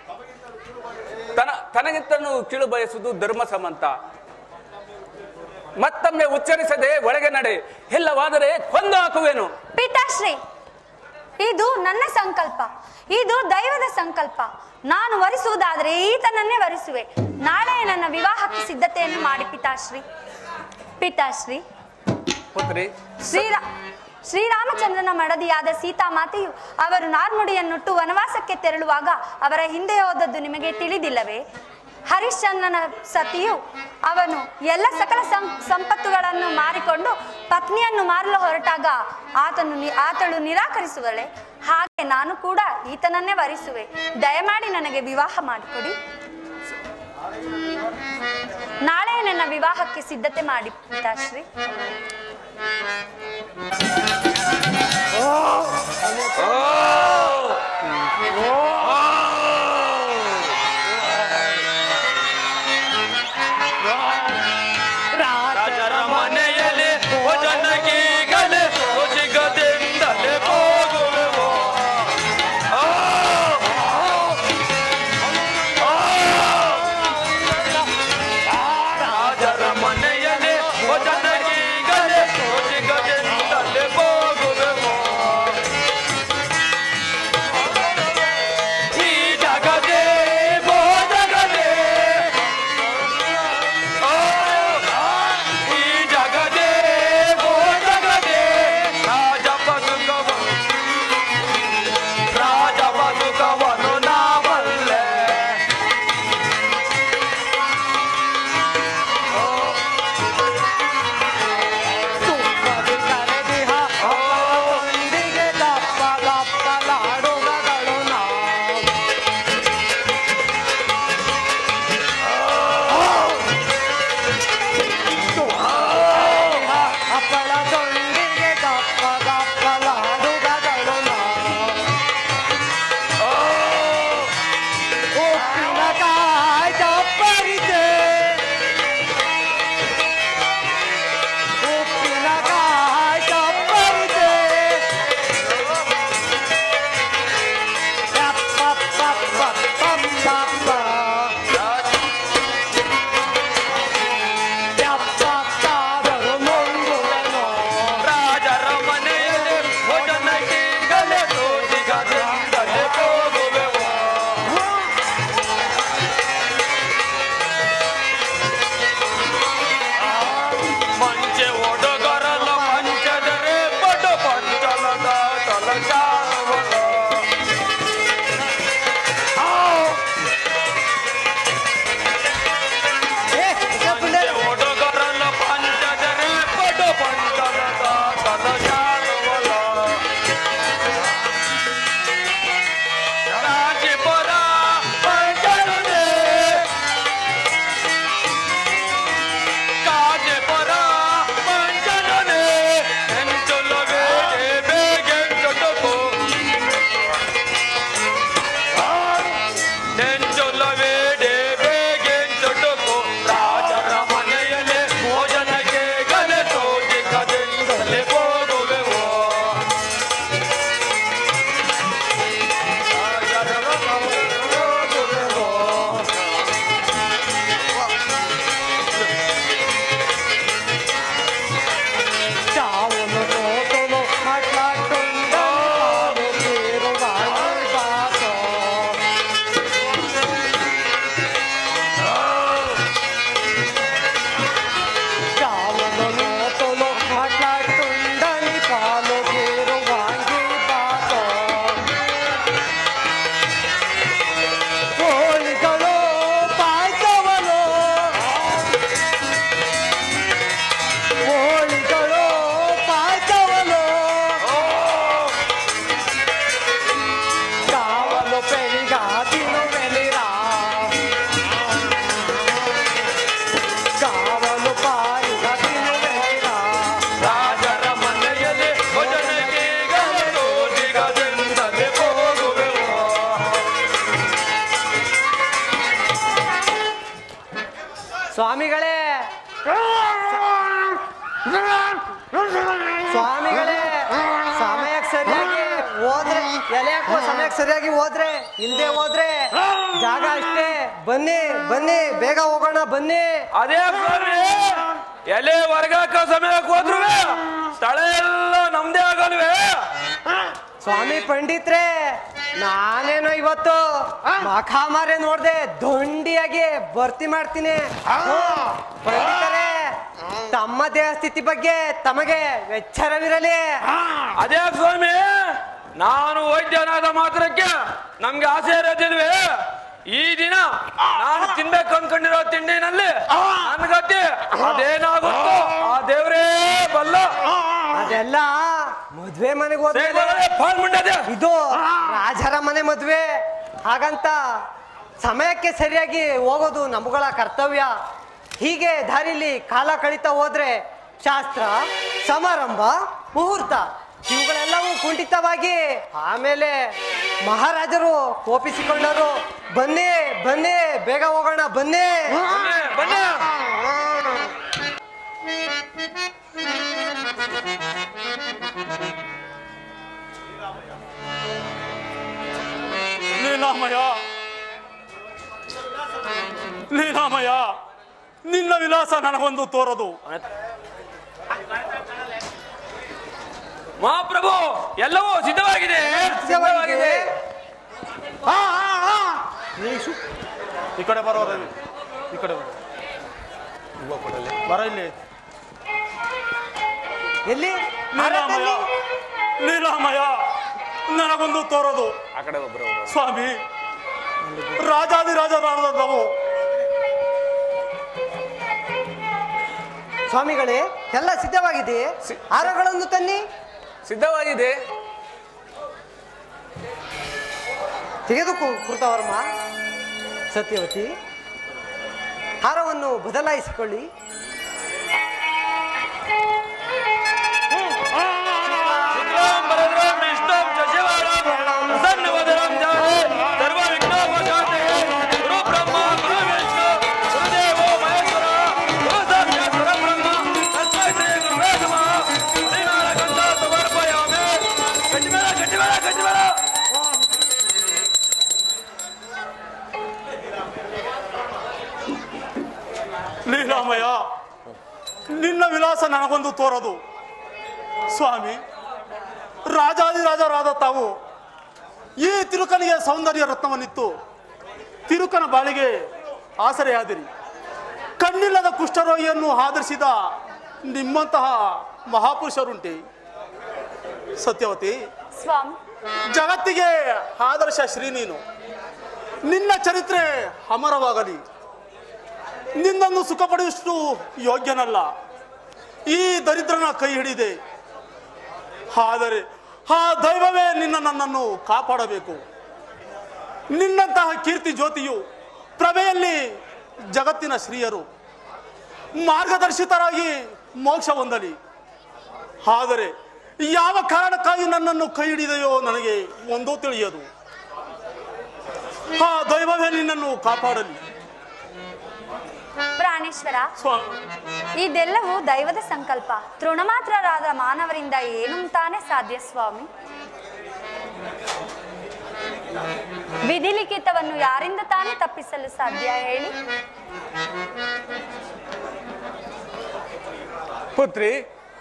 ತನ ತನಗಿಂತಲೂ ಕೀಳು ಬಯಸುವುದು ಧರ್ಮ ಸಮ್ಮತ ಮತ್ತೊಮ್ಮೆ ಉಚ್ಚರಿಸದೆ ಒಳಗೆ ನಡೆ ಇಲ್ಲವಾದರೆ ಕೊಂದು ಹಾಕುವೆನು ಪಿತಾಶ್ರೀ ಇದು ನನ್ನ ಸಂಕಲ್ಪ ಇದು ದೈವದ ಸಂಕಲ್ಪ ನಾನು ವರಿಸುವುದಾದರೆ ಈತನನ್ನೇ ವರಿಸುವೆ ನಾಳೆ ನನ್ನ ವಿವಾಹಕ್ಕೆ ಸಿದ್ಧತೆಯನ್ನು ಮಾಡಿ ಪಿತಾಶ್ರೀ ಪಿತಾಶ್ರೀ ಪುತ್ರಿ ಶ್ರೀರಾ ಶ್ರೀರಾಮಚಂದ್ರನ ಮಡದಿಯಾದ ಸೀತಾಮಾತೆಯು ಅವರು ನಾರ್ಮುಡಿಯನ್ನುಟ್ಟು ವನವಾಸಕ್ಕೆ ತೆರಳುವಾಗ ಅವರ ಹಿಂದೆ ಹೋದದ್ದು ನಿಮಗೆ ತಿಳಿದಿಲ್ಲವೇ ಹರಿಶ್ಚಂದ್ರನ ಸತಿಯು ಅವನು ಎಲ್ಲ ಸಕಲ ಸಂ- ಸಂಪತ್ತುಗಳನ್ನು ಮಾರಿಕೊಂಡು ಪತ್ನಿಯನ್ನು ಮಾರಲು ಹೊರಟಾಗ ಆತನು ನಿ- ಆತಳು ನಿರಾಕರಿಸುವಳೆ ಹಾಗೆ ನಾನು ಕೂಡ ಈತನನ್ನೇ ವರಿಸುವೆ ದಯಮಾಡಿ ನನಗೆ ವಿವಾಹ ಮಾಡಿಕೊಡಿ ನಾಳೆ ನನ್ನ ವಿವಾಹಕ್ಕೆ ಸಿದ್ಧತೆ ಮಾಡಿ ಪಿತಾಶ್ರೀ ರಾಜರ ಮನೆಯಲ್ಲಿ ಭೋಜನಗೀಗಲೇ ಸಿಗದಿಂದಲೇ ಹೋಗುವೆವು ಆ! ಆ! ರಾಜರ ಮನೆಯಲ್ಲಿ ಭೋಜನಗೀಗಲೇ ಪದ ಜಾಣುವಲ ಕಾಂಚೀಪುರ ಪಂಚರನೆ ಕಾಂಚೀಪುರ ಪಂಚರನೆ ಎಂಚುಲವೇ ಬೇಗೆಂಚುಟುಕು ನೆಂಚೊಲ್ಲವೇಡೆ ಬೇಗೆಂಚುಟುಕು ರಾಜರ ಮನೆಯಲ್ಲಿ ಭೋಜನಕ್ಕೆ ಗಲೆ ತೋಜಿ ಕದಿಂದಲೇ ಹೋಗುವೆವೋ ರಾಜರ ಮನೆಯಲ್ಲಿ ಹೋಗುವೆವೋ చావును నోటును మాట్లాడుతుంటాను మీరు వాడి భాష చావును నోటును మాట్లాడుతుండని పాలు మీరు వాంగి బాత ಕೋಳಿಗಳು ಪಾಯ್ತವನು ಕೋಳಿಗಳು ಪಾಯ್ತವನು ಕಾವಲು ಪೆರಿಗ ತಿನ್ನುವೆಲಿರ ಕಾವಲು ಪಾರಿಗ ತಿನ್ನುವೆಲಿರ ರಾಜರ ಮನೆಯಲ್ಲಿ ಭೋಜನಕ್ಕೆ ಗಲೆ ತೋಜಿ ಕದಿಂದಲೇ ಹೋಗುವೆವೋ ಸ್ವಾಮಿಗಳೇ ಸ್ವಾಮಿಗಳೇ ಸಮಯಕ್ಕೆ ಸರಿಯಾಗಿ ಹೋದ್ರೆ ಎಲೆ ಹಾಕುವ ಸಮಯಕ್ಕೆ ಸರಿಯಾಗಿ ಹೋದ್ರೆ ಇಲ್ದೆ ಹೋದ್ರೆ ಜಾಗ ಅಷ್ಟೇ ಬನ್ನಿ ಬನ್ನಿ ಬೇಗ ಹೋಗೋಣ ಬನ್ನಿ ಅದೇ ಸ್ವಾಮಿ ಎಲೆ ವರ್ಗಾಕ ಸಮಯಕ್ಕೆ ಹೋದ್ರು ಸ್ಥಳ ಎಲ್ಲ ನಮ್ದೇ ಆಗಲ್ವೇ ಸ್ವಾಮಿ ಪಂಡಿತ್ರೆ ನಾನೇನೋ ಇವತ್ತು ಮಖಾಮಾರೆ ನೋಡ್ದೆ ದೊಂಡಿಯಾಗಿ ಭರ್ತಿ ಮಾಡ್ತೀನಿ ಹ್ಞೂ, ಪಂಡಿತರೇ ತಮ್ಮ ದೇಹ ಸ್ಥಿತಿ ಬಗ್ಗೆ ತಮಗೆ ಎಚ್ಚರವಿರಲಿ ಅದೇ ಸ್ವಾಮಿ ನಾನು ವೈದ್ಯನಾದ ಮಾತ್ರಕ್ಕೆ ನಮ್ಗೆ ಆಸೆ ಇರೋದಿಲ್ವೇ ಈ ದಿನ ನಾನು ತಿನ್ಬೇಕು ಅನ್ಕೊಂಡಿರೋ ತಿಂಡಿನಲ್ಲಿ ನನ್ನ ಗತಿ ಅದೇನಾಗುತ್ತೋ ಆ ದೇವರೇ ಬಲ್ಲ ಅದೆಲ್ಲ ಮದ್ವೆ ಮನೆಗೆ ಹೋದ್ಮೇಲೆ ದೇವರೇ ಫಾಲ್ ಮುಂಡದೆ ಇದು ರಾಜರ ಮನೆ ಮದ್ವೆ ಹಾಗಂತ ಸಮಯಕ್ಕೆ ಸರಿಯಾಗಿ ಹೋಗೋದು ನಮ್ಮಗಳ ಕರ್ತವ್ಯ ಹೀಗೆ ದಾರಿಲಿ ಕಾಲ ಕಳೀತಾ ಹೋದ್ರೆ ಶಾಸ್ತ್ರ ಸಮಾರಂಭ ಮುಹೂರ್ತ ಇವುಗಳೆಲ್ಲವೂ ಕುಂಠಿತವಾಗಿ ಆಮೇಲೆ ಮಹಾರಾಜರು ಕೋಪಿಸಿಕೊಂಡರು ಬನ್ನಿ ಬನ್ನಿ ಬೇಗ ಹೋಗೋಣ ಬನ್ನಿ ಬನ್ನಿ ಬನ್ನಿ ಲೀಲಾಮಯ ಲೀಲಾಮಯ ನಿನ್ನ ವಿಲಾಸ ನನಗೊಂದು ತೋರದು ಮಹಾಪ್ರಭು ಎಲ್ಲವೂ ಸಿದ್ಧವಾಗಿದೆ ಸಿದ್ಧವಾಗಿದೆ. ಆ, ಆ, ಆ. ನೀ ಶು- ಈ ಕಡೆ ಬರೋ ರವಿ ಈ ಕಡೆ ಬರೋ. ಬರ ಇಲ್ಲಿ ಎಲ್ಲಿ ಲೀಲಾಮಯ ಲೀಲಾಮಯ ನನಗೊಂದು ತೋರದು ಆ ಕಡೆ ಒಬ್ರು ಸ್ವಾಮಿ ರಾಜಾದಿರಾಜರಾದ ನಾವು ಸ್ವಾಮಿಗಳೇ ಎಲ್ಲ ಸಿದ್ಧವಾಗಿದೆ ಹಾರಗಳನ್ನು ತನ್ನಿ ಸಿದ್ಧವಾಗಿದೆ ತೆಗೆದುಕೋ ಕೃತವರ್ಮ ಸತ್ಯವತಿ ಹಾರವನ್ನು ಬದಲಾಯಿಸಿಕೊಳ್ಳಿ ಶುಕ್ಲಾಂಬರಧರಂ ವಿಷ್ಣುಂ ಶಶಿವರ್ಣಂ ಪ್ರಸನ್ನವದನಂ ಧ್ಯಾಯೇ ಸರ್ವವಿಘ್ನೋಪಶಾಂತಯೇ. ಗುರು ಬ್ರಹ್ಮ ಗುರು ವಿಷ್ಣು ಗುರುದೇವೋ ಮಹೇಶ್ವರ ಗುರು ಸಾಕ್ಷಾತ್ ಪರಬ್ರಹ್ಮ ತಸ್ಮೈ ಶ್ರೀ ಗುರುವೇ ನಮಃ ಹರಿನಾಮಗಂಧ ಸಮರ್ಪಯಾಮಿ. ಗಟ್ಟಿಮೇಳ ಗಟ್ಟಿಮೇಳ ಗಟ್ಟಿಮೇಳ ಲೀಲಾಮಯ ನಿನ್ನ ವಿಲಾಸ ನನಗೊಂದು ತೋರದು ಸ್ವಾಮಿ ರಾಜಾದಿರಾಜರಾದ ತಾವು ಈ ತಿರುಕನಿಗೆ ಸೌಂದರ್ಯ ರತ್ನವನ್ನಿತ್ತು ತಿರುಕನ ಬಾಳಿಗೆ ಆಸರೆಯಾದಿರಿ ಕಣ್ಣಿಲ್ಲದ ಕುಷ್ಠರೋಗಿಯನ್ನು ಆಧರಿಸಿದ ನಿಮ್ಮಂತಹ ಮಹಾಪುರುಷರುಂಟೆ ಸತ್ಯವತಿ ಸ್ವಾಮಿ ಜಗತ್ತಿಗೆ ಆದರ್ಶ ಶ್ರೀ ನೀನು ನಿನ್ನ ಚರಿತ್ರೆ ಅಮರವಾಗಲಿ ನಿನ್ನನ್ನು ಸುಖಪಡಿಸಲು ಯೋಗ್ಯನಲ್ಲ ಈ ದರಿದ್ರನ ಕೈ ಹಿಡಿದೆ ಆದರೆ ಆ ದೈವವೇ ನಿನ್ನ ನನ್ನನ್ನು ಕಾಪಾಡಬೇಕು ನಿನ್ನಂತಹ ಕೀರ್ತಿ ಜ್ಯೋತಿಯು ಪ್ರಭೆಯಲ್ಲಿ ಜಗತ್ತಿನ ಶ್ರೀಯರು ಮಾರ್ಗದರ್ಶಿತರಾಗಿ ಮೋಕ್ಷ ಹೊಂದಲಿ ಆದರೆ ಯಾವ ಕಾರಣಕ್ಕಾಗಿ ನನ್ನನ್ನು ಕೈ ಹಿಡಿದೆಯೋ ನನಗೆ ಒಂದೂ ತಿಳಿಯದು ಆ ದೈವವೇ ನಿನ್ನನ್ನು ಕಾಪಾಡಲಿ ಪ್ರಾಣೇಶ್ವರ ಸ್ವಾಮಿ ಇದೆಲ್ಲವೂ ದೈವದ ಸಂಕಲ್ಪ ತೃಣಮಾತ್ರರಾದ ಮಾನವರಿಂದ ಏನು ತಾನೇ ಸಾಧ್ಯ ಸ್ವಾಮಿ ವಿಧಿಲಿಖಿತವನ್ನು ಯಾರಿಂದ ತಾನೇ ತಪ್ಪಿಸಲು ಸಾಧ್ಯ ಹೇಳಿ ಪುತ್ರಿ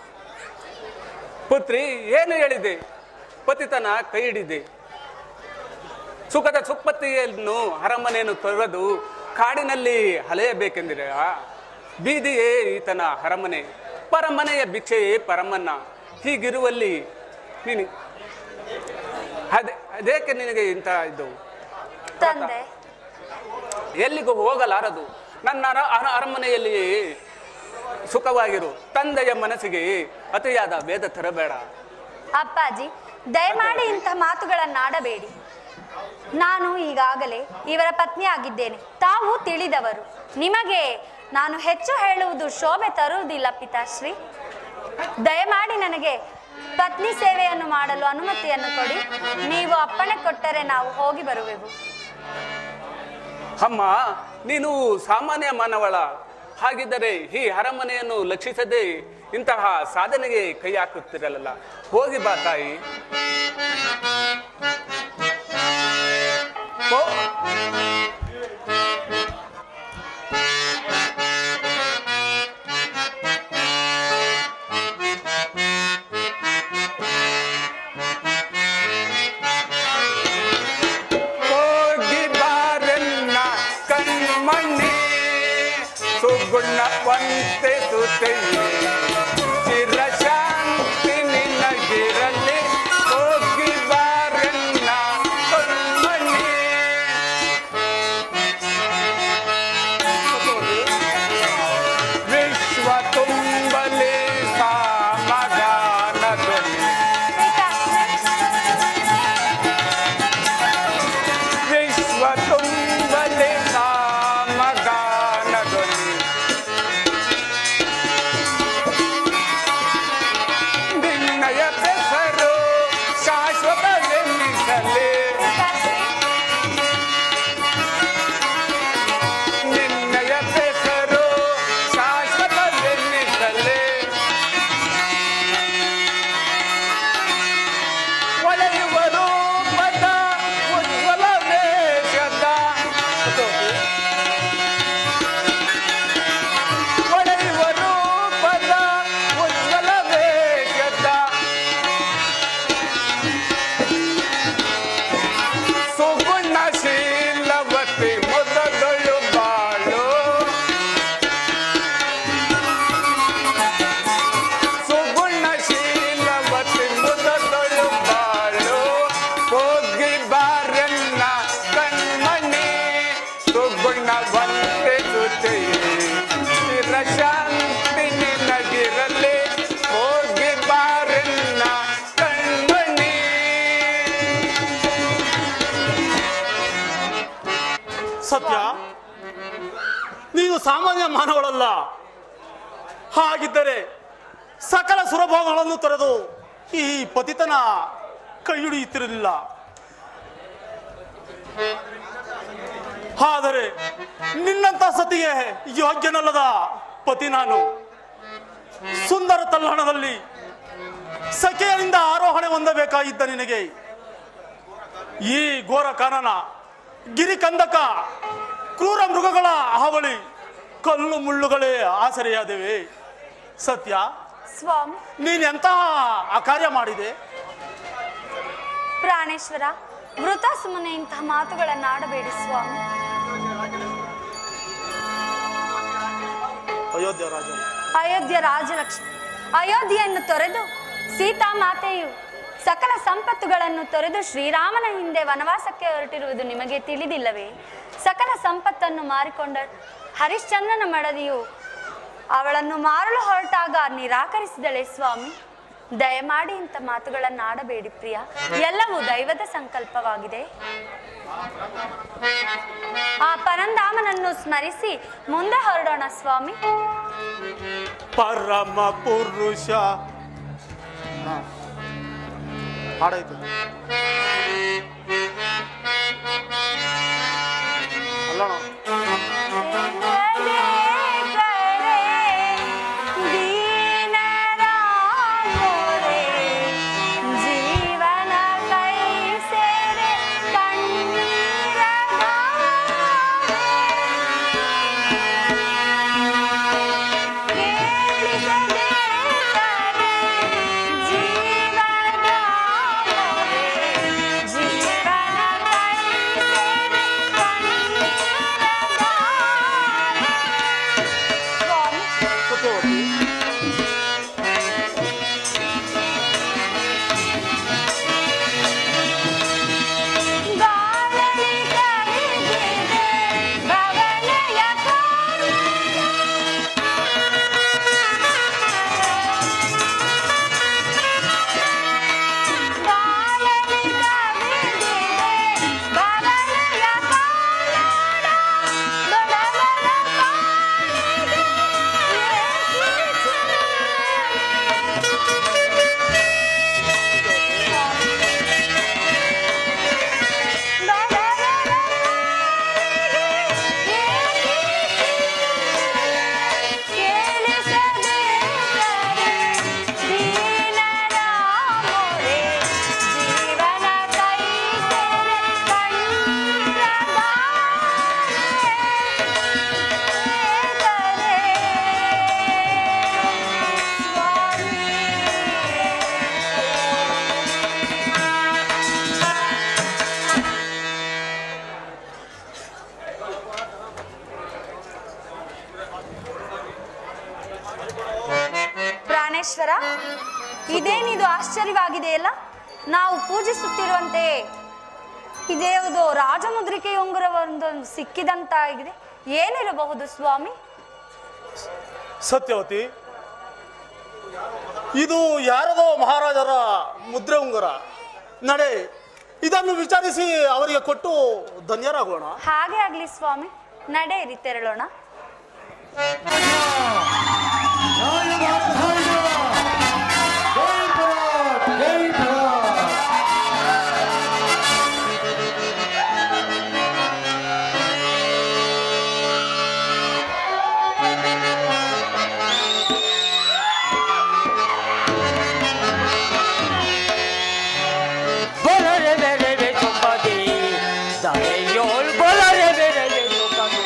ಪುತ್ರಿ ಏನು ಹೇಳಿದೆ ಪತಿತನ ಕೈ ಹಿಡಿದೆ ಸುಖದ ಸುಪ್ಪತ್ತಿಯನ್ನು ಅರಮನೆಯನ್ನು ತೊರೆದು ಕಾಡಿನಲ್ಲಿ ಅಲೆಯಬೇಕೆಂದಿರ ಬೀದಿಯೇ ಈತನ ಅರಮನೆ ಪರಮನೆಯ ಭಿಕ್ಷೆಯೇ ಪರಮನ್ನ ಹೀಗಿರುವಲ್ಲಿ ನೀನು ಅದೇ ಅದೇಕೆ ನಿನಗೆ ಇಂಥ ಇದು ತಂದೆ ಎಲ್ಲಿಗೂ ಹೋಗಲಾರದು ನನ್ನ ಅರ- ಅರ- ಅರಮನೆಯಲ್ಲಿಯೇ ಸುಖವಾಗಿರು ತಂದೆಯ ಮನಸ್ಸಿಗೆ ಅತಿಯಾದ ಭೇದ ತರಬೇಡ ಅಪ್ಪಾಜಿ ದಯಮಾಡಿ ಇಂಥ ಮಾತುಗಳನ್ನಾಡಬೇಡಿ ನಾನು ಈಗಾಗಲೇ ಇವರ ಪತ್ನಿ ಆಗಿದ್ದೇನೆ ತಾವು ತಿಳಿದವರು ನಿಮಗೆ ನಾನು ಹೆಚ್ಚು ಹೇಳುವುದು ಶೋಭೆ ತರುವುದಿಲ್ಲ ಪಿತಾಶ್ರೀ ದಯಮಾಡಿ ನನಗೆ ಪತ್ನಿ ಸೇವೆಯನ್ನು ಮಾಡಲು ಅನುಮತಿಯನ್ನು ಕೊಡಿ ನೀವು ಅಪ್ಪಣೆ ಕೊಟ್ಟರೆ ನಾವು ಹೋಗಿ ಬರುವೆವು ಅಮ್ಮ ನೀನು ಸಾಮಾನ್ಯ ಮಾನವಳ ಹಾಗಿದ್ದರೆ ಈ ಅರಮನೆಯನ್ನು ಲಕ್ಷಿಸದೆ ಇಂತಹ ಸಾಧನೆಗೆ ಕೈ ಹಾಕುತ್ತಿರಲ್ಲ ಹೋಗಿ ಬಾ ತಾಯಿ ಹೋ. ಹೋಗಿ ಬಾರನ್ನ ಕಣ್ಮಣ್ಣಿ ಸುಗುಣವಂತೆ ಸುತೆಯೇ ಚಿರಶಾಂತಿ ನಿನಗಿರಲಿ ಹೋಗಿ ಬಾರನ್ನ ಕಣ್ಮಣ್ಣಿ ವಿಶ್ವ ತುಂಬಲಿ ಸಮಾಧಾನದಲ್ಲಿ ವಿಶ್ವ ತುಂಬಲಿ ಸಾಮಗಾನದಲ್ಲಿ ನಿನ್ನಯ ಹೆಸರು ಶಾಶ್ವತವೆನ್ನಿಸಲಿ ನಿನ್ನಯ ಹೆಸರು ಶಾಶ್ವತವೆನ್ನಿಸಲಿ ಒಳೆಯುವ ರೂಪದ ಉಜ್ವಲ ವೇಷದ ಒಳೆಯುವ ರೂಪದ ಉಜ್ವಲ ವೇಷದ ಸುಗುಣಶೀಲವತಿ ಮೊದಲು ಬಾಳು ಸುಗುಣಶೀಲವತಿ ಮೊದಲು ಬಾಳು ಹೋಗಿ ಬಾರನ್ನ ಕಣ್ಮಣಿ ಸುಗುಣವಂತೆ ಜೊತೆಯೇ ಚಿರಶಾಂತಿ ನಿನಗಿರಲಿ ಹೋಗಿ ಬಾರನ್ನ ಕಣ್ಮಣಿ ಸತ್ಯ ನೀನು ಸಾಮಾನ್ಯ ಮಾನವಳಲ್ಲ ಹಾಗಿದ್ದರೆ ಸಕಲ ಸುರಭೋಗಗಳನ್ನು ತೊರೆದು ಈ ಪತಿತನ ಕೈ ಹಿಡಿಯುತ್ತಿರಲಿಲ್ಲ ಆದರೆ ನಿನ್ನಂತ ಸತಿಗೆ ಯೋಗ್ಯನಲ್ಲದ ಪತಿ ನಾನು ಸುಂದರ ತಲ್ಲಣದಲ್ಲಿ ಸಖೆಯರಿಂದ ಆರೋಹಣೆ ಹೊಂದಬೇಕಾಗಿದ್ದ ನಿನಗೆ ಈ ಘೋರ ಕಾನನ ಗಿರಿ ಕಂದಕ ಕ್ರೂರ ಮೃಗಗಳ ಹಾವಳಿ ಕಲ್ಲು ಮುಳ್ಳುಗಳೇ ಆಸರೆಯಾದವೆ ಸತ್ಯ ಸ್ವಾಮಿ ನೀನ್ ಎಂತಹ ಅಕಾರ್ಯ ಮಾಡಿದೆ ಪ್ರಾಣೇಶ್ವರ ವೃತ ಸುಮ್ಮನೆ ಇಂತಹ ಮಾತುಗಳನ್ನಾಡಬೇಡಿ ಸ್ವಾಮಿ ಅಯೋಧ್ಯ ರಾಜ ಅಯೋಧ್ಯ ರಾಜಲಕ್ಷ್ಮಿ ಅಯೋಧ್ಯೆಯನ್ನು ತೊರೆದು ಸೀತಾ ಮಾತೆಯು ಸಕಲ ಸಂಪತ್ತುಗಳನ್ನು ತೊರೆದು ಶ್ರೀರಾಮನ ಹಿಂದೆ ವನವಾಸಕ್ಕೆ ಹೊರಟಿರುವುದು ನಿಮಗೆ ತಿಳಿದಿಲ್ಲವೇ ಸಕಲ ಸಂಪತ್ತನ್ನು ಮಾರಿಕೊಂಡ ಹರಿಶ್ಚಂದ್ರನ ಮಡದಿಯು ಅವಳನ್ನು ಮಾರಲು ಹೊರಟಾಗ ನಿರಾಕರಿಸಿದಳೆ ಸ್ವಾಮಿ ದಯಮಾಡಿ ಇಂಥ ಮಾತುಗಳನ್ನು ಆಡಬೇಡಿ ಪ್ರಿಯ ಎಲ್ಲವೂ ದೈವದ ಸಂಕಲ್ಪವಾಗಿದೆ ಆ ಪರಂಧಾಮನನ್ನು ಸ್ಮರಿಸಿ ಮುಂದೆ ಹೊರಡೋಣ ಸ್ವಾಮಿ ಪರಮ ಪುರುಷ ಹಾ. ಹಾಡಾಯ್ತು ಅಲ್ಲಣ್ಣ ಜೀವನ ಕೈ ಸೇರೆ ಕಣ್ಣೀರ ಜೀವನ ಕೈ ಸೇರೆ ಸ್ವಾಮಿ ಸತ್ಯವತಿ ಗಾಳಿ ಕವಿದಿದೆ ಭವನಯ ಗಾಳಿ ಕವಿದಿದೆ ಭವನಯ ಕಾಲಡ ಬಡವರ ಪಾಲಿಗೆ ಪ್ರಾಣೇಶ್ವರ ಇದೇನಿದು ಆಶ್ಚರ್ಯವಾಗಿದೆಯಲ್ಲ ನಾವು ಪೂಜಿಸುತ್ತಿರುವಂತೆ ಇದೇವುದು ರಾಜಮುದ್ರಿಕೆ ಉಂಗುರವೊಂದು ಸಿಕ್ಕಿದಂತಾಗಿದೆ ಏನಿರಬಹುದು ಸ್ವಾಮಿ ಸತ್ಯವತಿ ಇದು ಯಾರದೋ ಮಹಾರಾಜರ ಮುದ್ರೆ ಉಂಗುರ ನಡೆ ಇದನ್ನು ವಿಚಾರಿಸಿ ಅವರಿಗೆ ಕೊಟ್ಟು ಧನ್ಯರಾಗೋಣ ಹಾಗೆ ಆಗ್ಲಿ ಸ್ವಾಮಿ ನಡೆಯಿರಿ ತೆರಳೋಣ Bolare bere be tokadi, dare yol bolare bere be tokadi.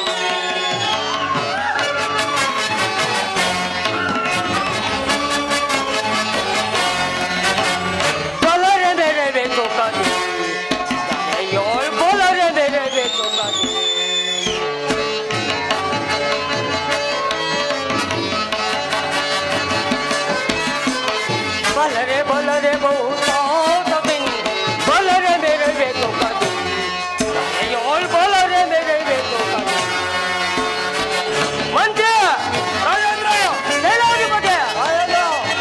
Bolare bere be tokadi, dare yol bolare bere be tokadi. Bolare bolare बहुता तबिन, bolare bere be tokadi, dare yol bolare bere be tokadi. ಮಂತ್ರಿ ರಾಜೇಂದ್ರ ಸೇನಾಧಿಪತಿ ರಾಜೇಂದ್ರ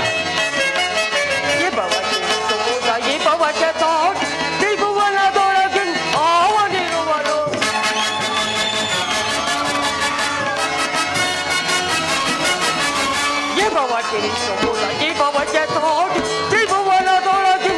ಈ ಭವತಿ ಸೋದ ಈ ಭವತಿ ತೋಟ ತ್ರಿಭುವನದೊಳಗಿನ್ ಆವನಿರುವನು ಈ ಭವತಿ ಸೋದ ಈ ಭವತಿ ತೋಟ ತ್ರಿಭುವನದೊಳಗಿನ್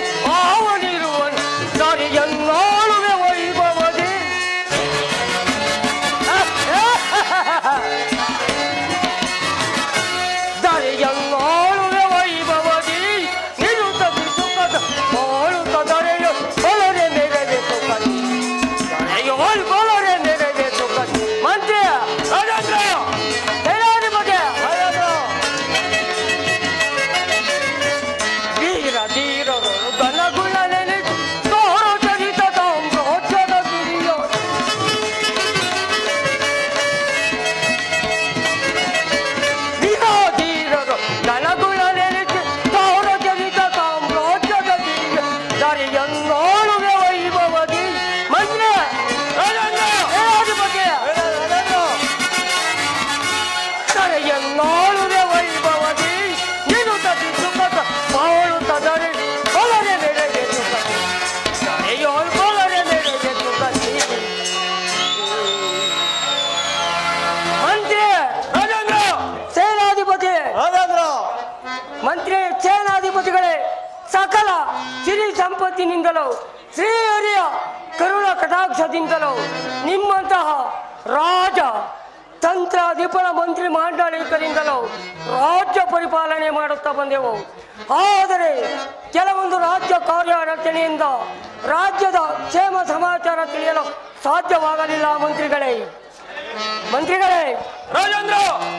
ಸಿರಿ ಸಂಪತ್ತಿನಿಂದಲೂ ಶ್ರೀಹರಿಯ ಕರುಣ ಕಟಾಕ್ಷದಿಂದಲೂ ನಿಮ್ಮಂತಹ ರಾಜ ತಂತ್ರ ನಿಪುಣ ಮಂತ್ರಿ ಮಾಂಡಳಿಕರಿಂದಲೂ ರಾಜ್ಯ ಪರಿಪಾಲನೆ ಮಾಡುತ್ತಾ ಬಂದೆವು ಆದರೆ ಕೆಲವೊಂದು ರಾಜ್ಯ ಕಾರ್ಯಾಚರಣೆಯಿಂದ ರಾಜ್ಯದ ಕ್ಷೇಮ ಸಮಾಚಾರ ತಿಳಿಯಲು ಸಾಧ್ಯವಾಗಲಿಲ್ಲ ಮಂತ್ರಿಗಳೇ ಮಂತ್ರಿಗಳೇ ರಾಜೇಂದ್ರ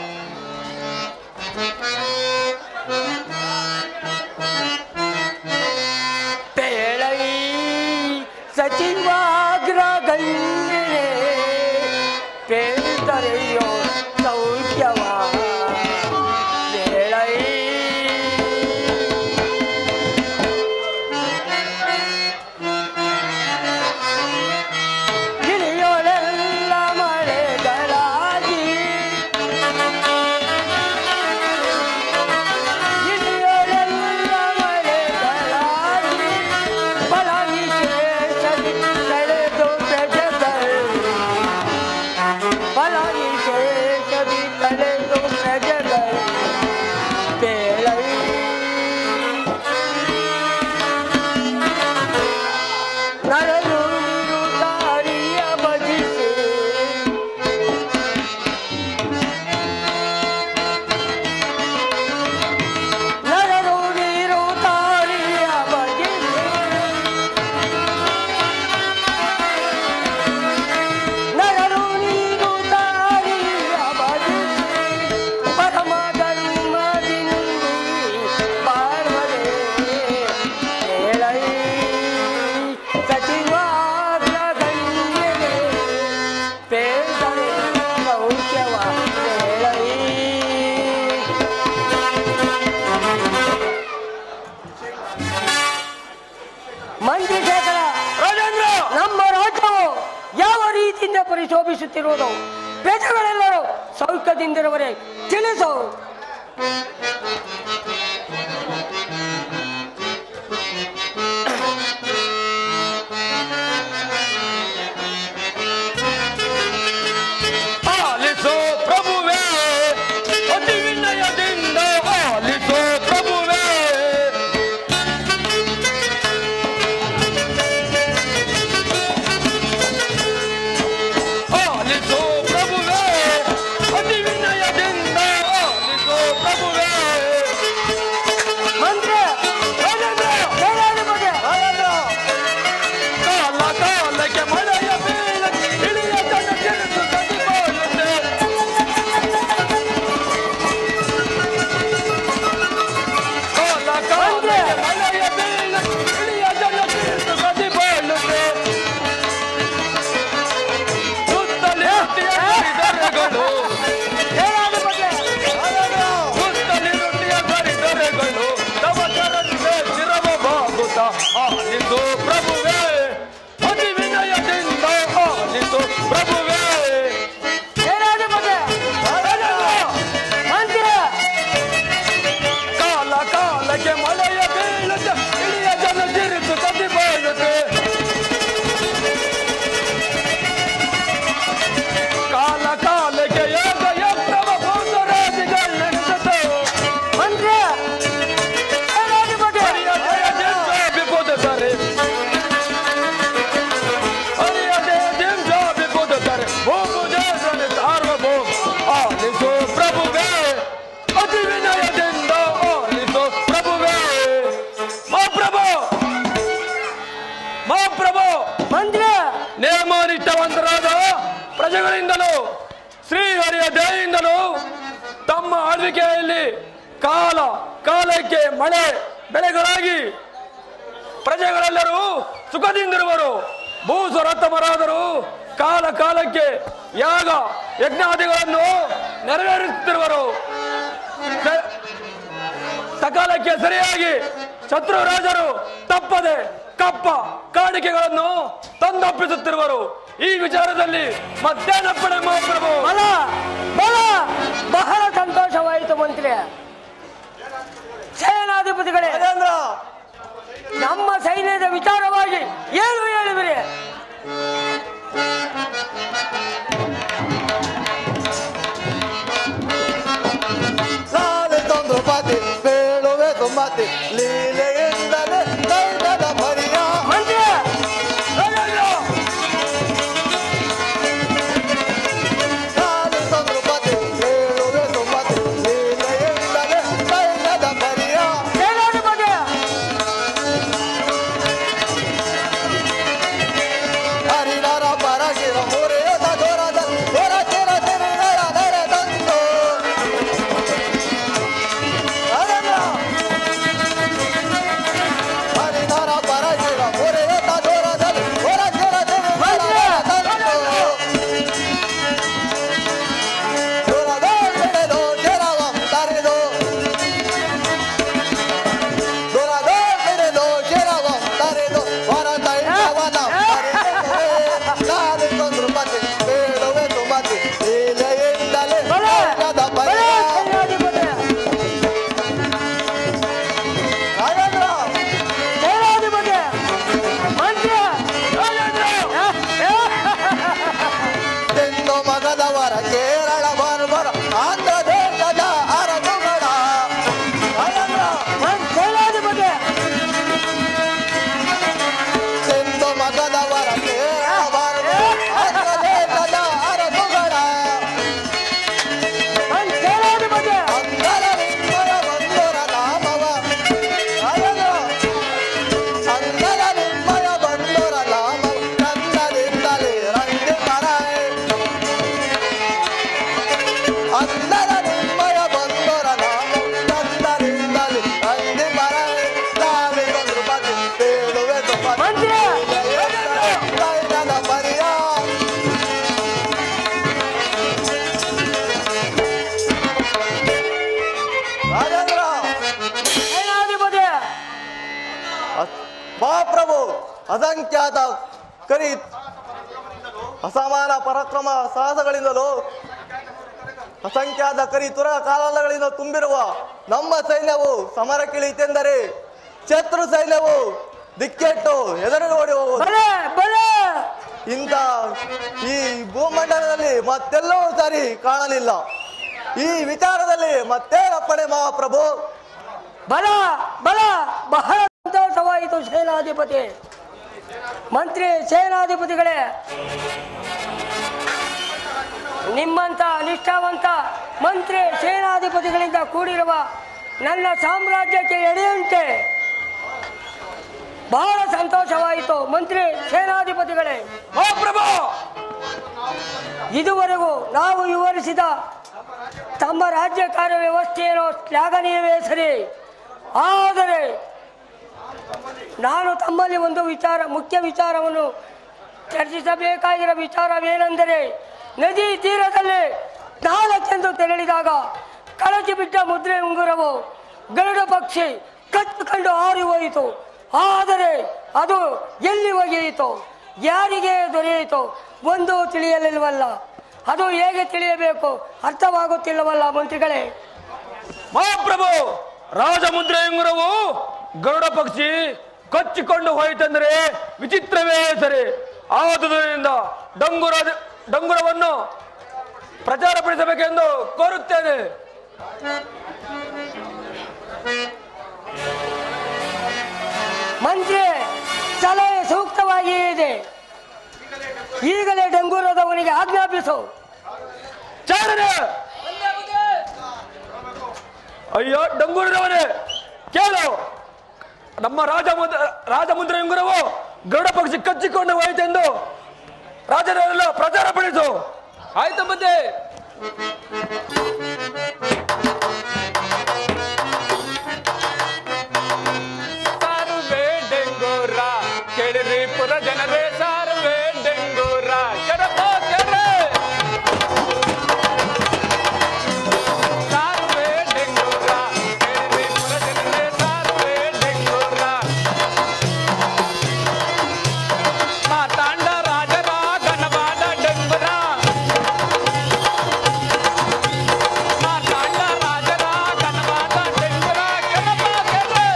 ಪೇಳೈ ಸಚಿವಾಗ್ರಗಣ್ಯನೇ ಪೇಳ್ತರೆಯೋ ಸೌಖ್ಯವ ಪೇಳೈ ಗಿಳಿಯೊಳೆಲ್ಲ ಮಳೆಗಳಾಗಿ ಗಿಳಿಯೊಳೆಲ್ಲ ಮಳೆಗಳಾಗಿ ಬಲವಿಶೇಷದಿ ಕಳೆದು ಪ್ರಜೆಗಳು ಬಲವಿಶೇಷದಿ ಕಳೆದು ಪ್ರಜೆಗಳು ಪೇಳೈ ನರರು ತಾರಿಯ ಬದಿಸಿ ನರರು ನೀರು ತಾರಿಯ ಬದಿಸಿ ನರರು ನೀರು ತಾರಿಯ ಬದಿಸಿ ಪರಮ ಧರ್ಮದಿಂದಿ ಪಾರ್ವದೆ ಹೇಳೈ ಸಚಿವಾಗ್ರ ಗಣ್ಯಗೆ ಪೇದರೆ ಸೌಖ್ಯವ ಹೇಳೈ ಮಂತ್ರಿ ಶೇಖರ ರಾಜೇಂದ್ರ ನಮ್ಮ ರಾಜ್ಯವು ಯಾವ ರೀತಿಯಿಂದ ಪರಿಶೋಭಿಸುತ್ತಿರುವುದು ಪ್ರಜೆಗಳೆಲ್ಲರೂ ಸೌಖ್ಯದಿಂದಿರುವರೆ ತಿಳಿಸು ಆಲಿಸೋ ಪ್ರಭುವೇ ಅತಿ ವಿನಯದಿಂದ ಆಲಿಸೋ ಪ್ರಭುವೇ ಆಲಿಸೋ ಪ್ರಭುವೇ ಅತಿ ವಿನಯದಿಂದ ಆಲಿಸೋ ಪ್ರಭುವೇ ಮಂತ್ರಿ ರಾಜೇಂದ್ರ ಸೇನಾಧಿಪತಿ ಕಾಲ ಕಾಲಕ್ಕೆ ಮಳೆಯ ಬೀಳ ಇಳಿಯ ತನ್ನ ತಿರುಗು ಕದಿಬೋಯುತ್ತೆ ಕಾಲ ಕಾಲಕ್ಕೆ ಮಳೆಯ ಬೀಳ ಇಳಿಯ ತನ್ನ ತಿರುಗು ಕದಿಬೋಯುತ್ತೆ ಸುತ್ತಲಿ ರೊಟ್ಟಿಯ ಕರಿದೊರೆಗಳು ಸುತ್ತಲಿ ರೊಟ್ಟಿಯ ಕರಿದೊರೆಗಳು ತವ ಕರಡಿಗೆ ಶಿರವ ಬಾಗುತ್ತ ಆಲಿಸು ಪ್ರಭುವೇ ಅತಿ ವಿನಯದಿಂದ ಆಲಿಸು ಪ್ರಭುವೇ ಸೇನಾಧಿಪತಿ ಮಂತ್ರಿ ಕಾಲ ಕಾಲಕ್ಕೆ ಮಳೆಯ ಬೀಳುತ್ತೆ ಇಳಿಯ ಜನ ತಿರುಗು ಕದಿ ಬಾಳುತ್ತೆ ಕಾಲ ಕಾಲಕ್ಕೆ ಯೋಗ ಯಂತ್ರವ ಭೂತರಾಜಿಗಳೆಂದದ್ದು ಮಂತ್ರಿ ಸೇನಾಧಿಪತಿ ಹರಿಯದೆ ಬಿಬ್ಬುದುತ್ತಾರೆ ಹರಿಯದೆ ದಿಂಜ ಬಿಬ್ಬುದುತ್ತಾರೆ ಭೂಪುಜೇಶ್ವರಿ ಸಾರ್ವಭೌಮ ಆಲಿಸು ಪ್ರಭುವೇ ಅತಿ ವಿನಯದಿಂದ ಆಲಿಸು ಪ್ರಭುವೇ ಮಹಾಪ್ರಭು ಮಹಾಪ್ರಭು ಮಂತ್ರಿ ನೇಮನಿಷ್ಠವಂತರಾದ ಪ್ರಜೆಗಳಿಂದಲೂ ಶ್ರೀಹರಿಯ ದಯೆಯಿಂದಲೂ ತಮ್ಮ ಆಳ್ವಿಕೆಯಲ್ಲಿ ಕಾಲ ಕಾಲಕ್ಕೆ ಮಳೆ ಬೆಳೆಗಳಾಗಿ ಪ್ರಜೆಗಳೆಲ್ಲರೂ ಸುಖದಿಂದಿರುವರು ಭೂಸ್ವರತಮರಾದರು ಕಾಲ ಕಾಲಕ್ಕೆ ಯಾಗ ಯಜ್ಞಾದಿಗಳನ್ನು ನೆರವೇರಿಸುತ್ತಿರುವರು ಸ- ಸಕಾಲಕ್ಕೆ ಸರಿಯಾಗಿ ಶತ್ರು ರಾಜರು ತಪ್ಪದೆ ಕಪ್ಪ ಕಾಣಿಕೆಗಳನ್ನು ತಂದೊಪ್ಪಿಸುತ್ತಿರುವರು ಈ ವಿಚಾರದಲ್ಲಿ ಮಧ್ಯಾಹ್ನಪ್ಪಣೆ ಮಹಾಪ್ರಭು ಬಲ ಬಲ ಬಹಳ ಸಂತೋಷವಾಯಿತು ಮಂತ್ರಿ ಸೇನಾಧಿಪತಿಗಳೇ ನಮ್ಮ ಸೈನ್ಯದ ವಿಚಾರವಾಗಿ ಏನು ಹೇಳಿದಿರಿ ಸಾಲೆ ತಂದು ಪಾತಿ ಬೇಳುವೆ ಸುಮ್ಮತಿ ಲೀಲೆಯಿಂದಲೇ ಕೈ ಮಹಾಪ್ರಭು ಅಸಂಖ್ಯಾತ ಕರಿ ಅಸಮಾನ ಪರಾಕ್ರಮ ಸಾಹಸಗಳಿಂದಲೂ ಅಸಂಖ್ಯಾತ ಕರಿ ತುರ ಕಾಲಗಳಿಂದ ತುಂಬಿರುವ ನಮ್ಮ ಸೈನ್ಯವು ಸಮರಕ್ಕಿಳಿತೆಂದರೆ ಶತ್ರು ಸೈನ್ಯವು ದಿಕ್ಕೆಟ್ಟು ಎದುರು ನೋಡಿ ಹೋಗುವುದು ಬಲೆ ಬಲೆ ಇಂಥ ಈ ಭೂಮಂಡಲದಲ್ಲಿ ಮತ್ತೆಲ್ಲವೂ ಸರಿ ಕಾಣಲಿಲ್ಲ ಈ ವಿಚಾರದಲ್ಲಿ ಮತ್ತೇನಪ್ಪಣೆ ಮಹಾಪ್ರಭು ಬಲ ಬಲ ಬಹಳ ಸಂತೋಷವಾಯಿತು ಸೇನಾಧಿಪತಿ ಮಂತ್ರಿ ಸೇನಾಧಿಪತಿಗಳೇ ನಿಮ್ಮಂತ ನಿಷ್ಠಾವಂತ ಮಂತ್ರಿ ಸೇನಾಧಿಪತಿಗಳಿಂದ ಕೂಡಿರುವ ನನ್ನ ಸಾಮ್ರಾಜ್ಯಕ್ಕೆ ಎಡೆಯುಂಟೆ ಬಹಳ ಸಂತೋಷವಾಯಿತು ಮಂತ್ರಿ ಸೇನಾಧಿಪತಿಗಳೇ ಓ ಪ್ರಭು ಇದುವರೆಗೂ ನಾವು ವಿವರಿಸಿದ ತಮ್ಮ ರಾಜ್ಯ ಕಾರ್ಯ ವ್ಯವಸ್ಥೆಯನ್ನು ಶ್ಲಾಘನೀಯವೇ ಸರಿ ಆದರೆ ನಾನು ತಮ್ಮಲ್ಲಿ ಒಂದು ವಿಚಾರ ಮುಖ್ಯ ವಿಚಾರವನ್ನು ಚರ್ಚಿಸಬೇಕಾಗಿರೋ ವಿಚಾರವೇನೆಂದರೆ ನದಿ ತೀರದಲ್ಲಿ ನಾಲ್ಕೆಂದು ತೆರಳಿದಾಗ ಕಳಚಿ ಬಿಟ್ಟ ಮುದ್ರೆ ಉಂಗುರವು ಗರುಡ ಪಕ್ಷಿ ಕಚ್ಚಿಕೊಂಡು ಹಾರಿ ಹೋಯಿತು ಆದರೆ ಅದು ಎಲ್ಲಿ ಒಗೆಯಿತು ಯಾರಿಗೆ ದೊರೆಯಿತು ಒಂದು ತಿಳಿಯಲಿಲ್ವಲ್ಲ ಅದು ಹೇಗೆ ತಿಳಿಯಬೇಕು ಅರ್ಥವಾಗುತ್ತಿಲ್ಲವಲ್ಲ ಮಂತ್ರಿಗಳೇ ಮಹಾಪ್ರಭು ರಾಜಮುದ್ರೆ ಉಂಗುರವು ಗರುಡ ಪಕ್ಷಿ ಕಚ್ಚಿಕೊಂಡು ಹೋಯಿತೆಂದರೆ ವಿಚಿತ್ರವೇ ಸರಿ ಆದುದರಿಂದ ಡಂಗುರ ಡಂಗುರವನ್ನು ಪ್ರಚಾರಪಡಿಸಬೇಕೆಂದು ಕೋರುತ್ತೇನೆ ಮಂತ್ರಿ ಸಲಹೆ ಸೂಕ್ತವಾಗಿಯೇ ಇದೆ ಈಗಲೇ ಡಂಗೂರದವನಿಗೆ ಆಜ್ಞಾಪಿಸು ಚಾರನೆ ಅಯ್ಯೋ ಡಂಗೂರದವನೇ ಕೇಳು ನಮ್ಮ ರಾಜ ರಾಜಮುದ್ರ ಉಂಗುರವು ಗರುಡ ಪಕ್ಷಿ ಕಚ್ಚಿಕೊಂಡು ಹೋಯಿತೆಂದು ರಾಜರೆಲ್ಲ ಪ್ರಚಾರ ಪಡಿಸು ಆಯ್ತು ಮತ್ತೆ ಸಾರುವೆ ಡೆಂಗೂರ ಕೇಳಿರಿ ಪುರ ಜನರೇ ಸಾರುವೆ ಡೆಂಗೂರ ಕೆಡಪ ಕೆರೆ ಸಾರುವೆ ಡೆಂಗೂರ ಕೇಳಿರಿ ಪುರ ಜನರೇ ಸಾರುವೆ ಡೆಂಗೂರ ಮಾತಾಂಡ ರಾಜರ ಘನವಾದ ಡೆಂಗುರ ಮಾತಾಂಡ ರಾಜರ ಘನವಾದ ಡೆಂಗುರ ಕೆಡಪ ಕೆರೆ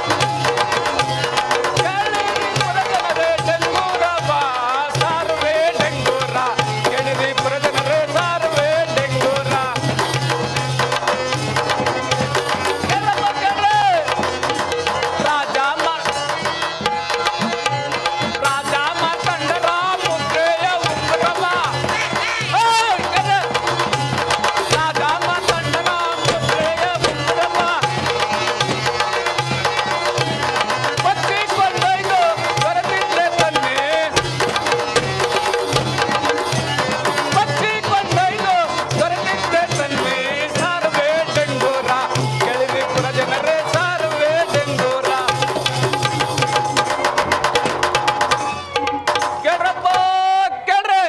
ಪಚ್ಚಿಕೊಂಡೊಯ್ದು ಬರದಿದ್ರೆ ತನ್ನಿ ಪಚ್ಚಿಕೊಂಡೊಯ್ದು ಬರದಿದ್ರೆ ತನ್ನಿ ಸಾರುವೆ ಡೆಂಗೂರ ಕೆಳವಿ ಪುರ ಜನರೇ ಸಾರುವೆ ಡೆಂಗೂರ ಕೇಳ್ರಪ್ಪ ಕೇಳ್ರಿ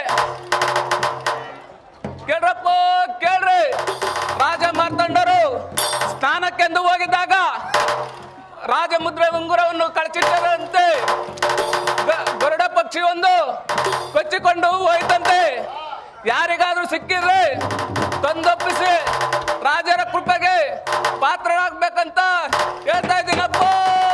ಕೇಳ್ರಪ್ಪ ಕೇಳ್ರಿ ರಾಜ ಮಾರ್ತಾಂಡರು ಸ್ನಾನಕ್ಕೆಂದು ಹೋಗಿದ್ದಾಗ ರಾಜಮುದ್ರೆ ಉಂಗುರವನ್ನು ಕಳಚಿಟ್ಟರಂತೆ ಗ- ಗರುಡ ಪಕ್ಷಿ ಒಂದು ಕೊಚ್ಚಿಕೊಂಡು ಹೋಯ್ತಂತೆ ಯಾರಿಗಾದ್ರೂ ಸಿಕ್ಕಿದ್ರೆ ತಂದೊಪ್ಪಿಸಿ ರಾಜರ ಕೃಪೆಗೆ ಪಾತ್ರರಾಗ್ಬೇಕಂತ ಹೇಳ್ತಾ ಇದ್ದೀನಪ್ಪ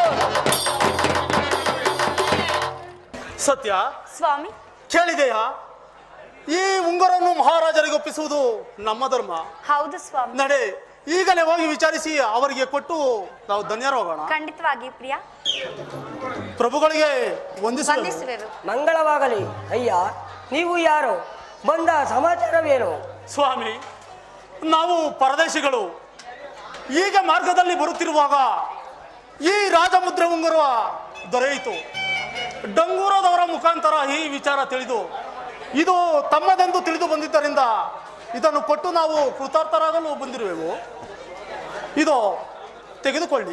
ಸತ್ಯ ಸ್ವಾಮಿ ಕೇಳಿದೆಯಾ ಈ ಉಂಗುರವನ್ನು ಮಹಾರಾಜರಿಗೆ ಒಪ್ಪಿಸುವುದು ನಮ್ಮ ಧರ್ಮ ಹೌದು ಸ್ವಾಮಿ ನಡೆ ಈಗಲೇ ಹೋಗಿ ವಿಚಾರಿಸಿ ಅವರಿಗೆ ಕೊಟ್ಟು ನಾವು ಧನ್ಯರೋಗೋಣ ಖಂಡಿತವಾಗಿ ಪ್ರಿಯ ಪ್ರಭುಗಳಿಗೆ ವಂದಿಸುವ ವಂದಿಸುವೆವು ಮಂಗಳವಾಗಲಿ ಅಯ್ಯ ನೀವು ಯಾರು ಬಂದ ಸಮಾಚಾರವೇನು ಸ್ವಾಮಿ ನಾವು ಪರದೇಶಿಗಳು ಈಗ ಮಾರ್ಗದಲ್ಲಿ ಬರುತ್ತಿರುವಾಗ ಈ ರಾಜಮುದ್ರೆ ಉಂಗುರ ದೊರೆಯಿತು ಡಂಗೂರದವರ ಮುಖಾಂತರ ಈ ವಿಚಾರ ತಿಳಿದು ಇದು ತಮ್ಮದೆಂದು ತಿಳಿದು ಬಂದಿದ್ದರಿಂದ ಇದನ್ನು ಕೊಟ್ಟು ನಾವು ಕೃತಾರ್ಥರಾಗಲು ಬಂದಿರುವೆವು ಇದು ತೆಗೆದುಕೊಳ್ಳಿ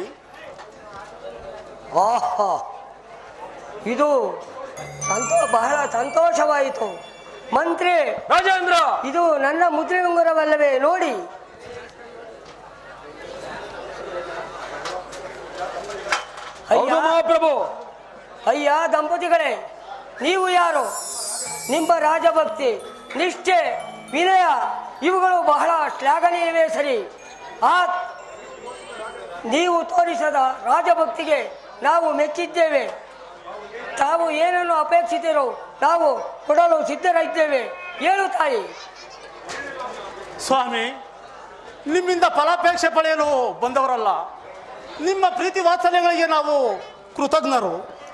ಆಹಾ ಇದು ಸಂತೋ ಬಹಳ ಸಂತೋಷವಾಯಿತು ಮಂತ್ರಿ ರಾಜೇಂದ್ರ ಇದು ನನ್ನ ಮುದ್ರೆ ಉಂಗುರವಲ್ಲವೇ ನೋಡಿ ಹೌದು ಅಯ್ಯ ಮಹಾಪ್ರಭು ಅಯ್ಯ ದಂಪತಿಗಳೇ ನೀವು ಯಾರು ನಿಮ್ಮ ರಾಜಭಕ್ತಿ ನಿಷ್ಠೆ ವಿನಯ ಇವುಗಳು ಬಹಳ ಶ್ಲಾಘನೀಯವೇ ಸರಿ ಆ ನೀವು ತೋರಿಸದ ರಾಜಭಕ್ತಿಗೆ ನಾವು ಮೆಚ್ಚಿದ್ದೇವೆ ತಾವು ಏನನ್ನು ಅಪೇಕ್ಷಿಸಿರೋ ನಾವು ಕೊಡಲು ಸಿದ್ಧರಿದ್ದೇವೆ ಹೇಳು ತಾಯಿ ಸ್ವಾಮಿ ನಿಮ್ಮಿಂದ ಫಲಾಪೇಕ್ಷೆ ಪಡೆಯಲು ಬಂದವರಲ್ಲ ನಿಮ್ಮ ಪ್ರೀತಿ ವಾತ್ಸಲ್ಯಗಳಿಗೆ ನಾವು ಕೃತಜ್ಞರು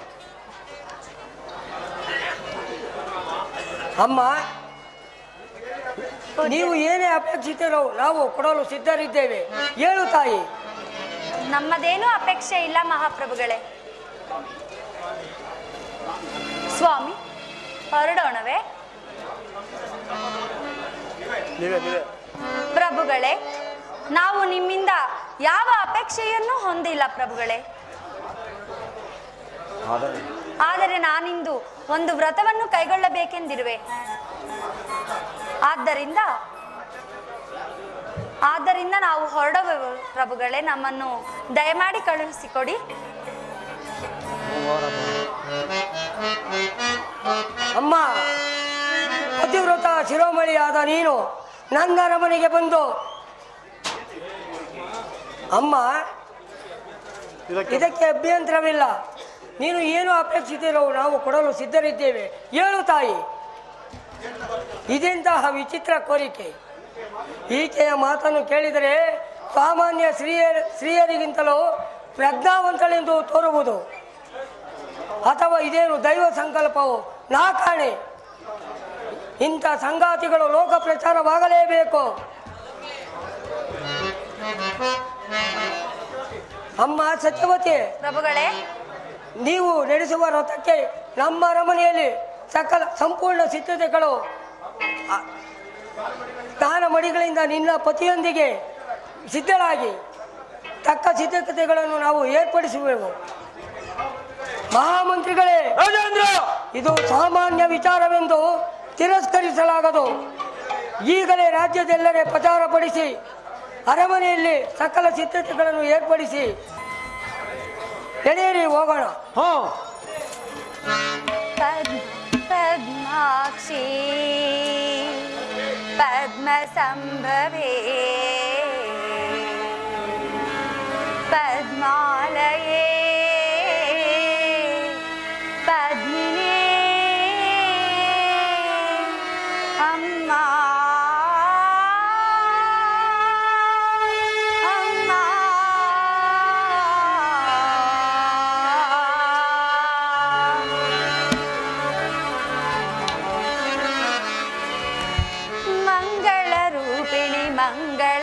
ಅಮ್ಮ ನೀವು ಏನೇ ಅಪೇಕ್ಷಿಸಿರೋ ನಾವು ಕೊಡಲು ಸಿದ್ಧರಿದ್ದೇವೆ ಹೇಳು ತಾಯಿ ನಮ್ಮದೇನೂ ಅಪೇಕ್ಷೆ ಇಲ್ಲ ಮಹಾಪ್ರಭುಗಳೇ ಸ್ವಾಮಿ ಹೊರಡೋಣವೇ ನೀವೇ ನೀವೇ ಪ್ರಭುಗಳೇ ನಾವು ನಿಮ್ಮಿಂದ ಯಾವ ಅಪೇಕ್ಷೆಯನ್ನು ಹೊಂದಿಲ್ಲ ಪ್ರಭುಗಳೇ ಆದರೆ ನಾನಿಂದು ಒಂದು ವ್ರತವನ್ನು ಕೈಗೊಳ್ಳಬೇಕೆಂದಿರುವೆ ಆದ್ದರಿಂದ ಆದ್ದರಿಂದ ನಾವು ಹೊರಡುವೆವು ಪ್ರಭುಗಳೇ ನಮ್ಮನ್ನು ದಯಮಾಡಿ ಕಳುಹಿಸಿಕೊಡಿ ಅಮ್ಮ ಪತಿವ್ರತ ಶಿರೋಮಣಿಯಾದ ನೀನು ನನ್ನ ಅರಮನೆಗೆ ಬಂದು ಅಮ್ಮ ಇದಕ್ಕೆ ಇದಕ್ಕೆ ಅಭ್ಯಂತರವಿಲ್ಲ ನೀನು ಏನು ಅಪೇಕ್ಷಿಸಿರೋ ನಾವು ಕೊಡಲು ಸಿದ್ಧರಿದ್ದೇವೆ ಹೇಳು ತಾಯಿ ಇದೆಂತಹ ವಿಚಿತ್ರ ಕೋರಿಕೆ ಈಕೆಯ ಮಾತನ್ನು ಕೇಳಿದರೆ ಸಾಮಾನ್ಯ ಸ್ತ್ರೀಯರ ಸ್ತ್ರೀಯರಿಗಿಂತಲೂ ಪ್ರಜ್ಞಾವಂತಳೆಂದು ತೋರುವುದು ಅಥವಾ ಇದೇನು ದೈವ ಸಂಕಲ್ಪವು ನಾ ಕಾಣೆ ಇಂಥ ಸಂಗಾತಿಗಳು ಲೋಕ ಪ್ರಚಾರವಾಗಲೇಬೇಕು ಅಮ್ಮ ಸತ್ಯವತಿ ಪ್ರಭುಗಳೇ ನೀವು ನಡೆಸುವ ರಥಕ್ಕೆ ನಮ್ಮ ಅರಮನೆಯಲ್ಲಿ ಸಕಲ ಸಂಪೂರ್ಣ ಸಿದ್ಧತೆಗಳು ಆ, ಸ್ನಾನ ಮಡಿಗಳಿಂದ ನಿನ್ನ ಪತಿಯೊಂದಿಗೆ ಸಿದ್ಧರಾಗಿ ತಕ್ಕ ಸಿದ್ಧತೆಗಳನ್ನು ನಾವು ಏರ್ಪಡಿಸುವೆವು ಮಹಾಮಂತ್ರಿಗಳೇ ರಾಜೇಂದ್ರ ಇದು ಸಾಮಾನ್ಯ ವಿಚಾರವೆಂದು ತಿರಸ್ಕರಿಸಲಾಗದು ಈಗಲೇ ರಾಜ್ಯದೆಲ್ಲರೇ ಪ್ರಚಾರಪಡಿಸಿ ಅರಮನೆಯಲ್ಲಿ ಸಕಲ ಸಿದ್ಧತೆಗಳನ್ನು ಏರ್ಪಡಿಸಿ ನಡೆಯಿರಿ ಹೋಗೋಣ ಹಾ ಪದ್ಮ ಪದ್ಮಾಕ್ಷಿ ಪದ್ಮ ಸಂಭವೇ ಪದ್ಮಾಲಯೇ ಪದ್ಮಿನೇ ಅಮ್ಮ ಅಮ್ಮ ಮಂಗಳ ರೂಪಿಣಿ ಮಂಗಳ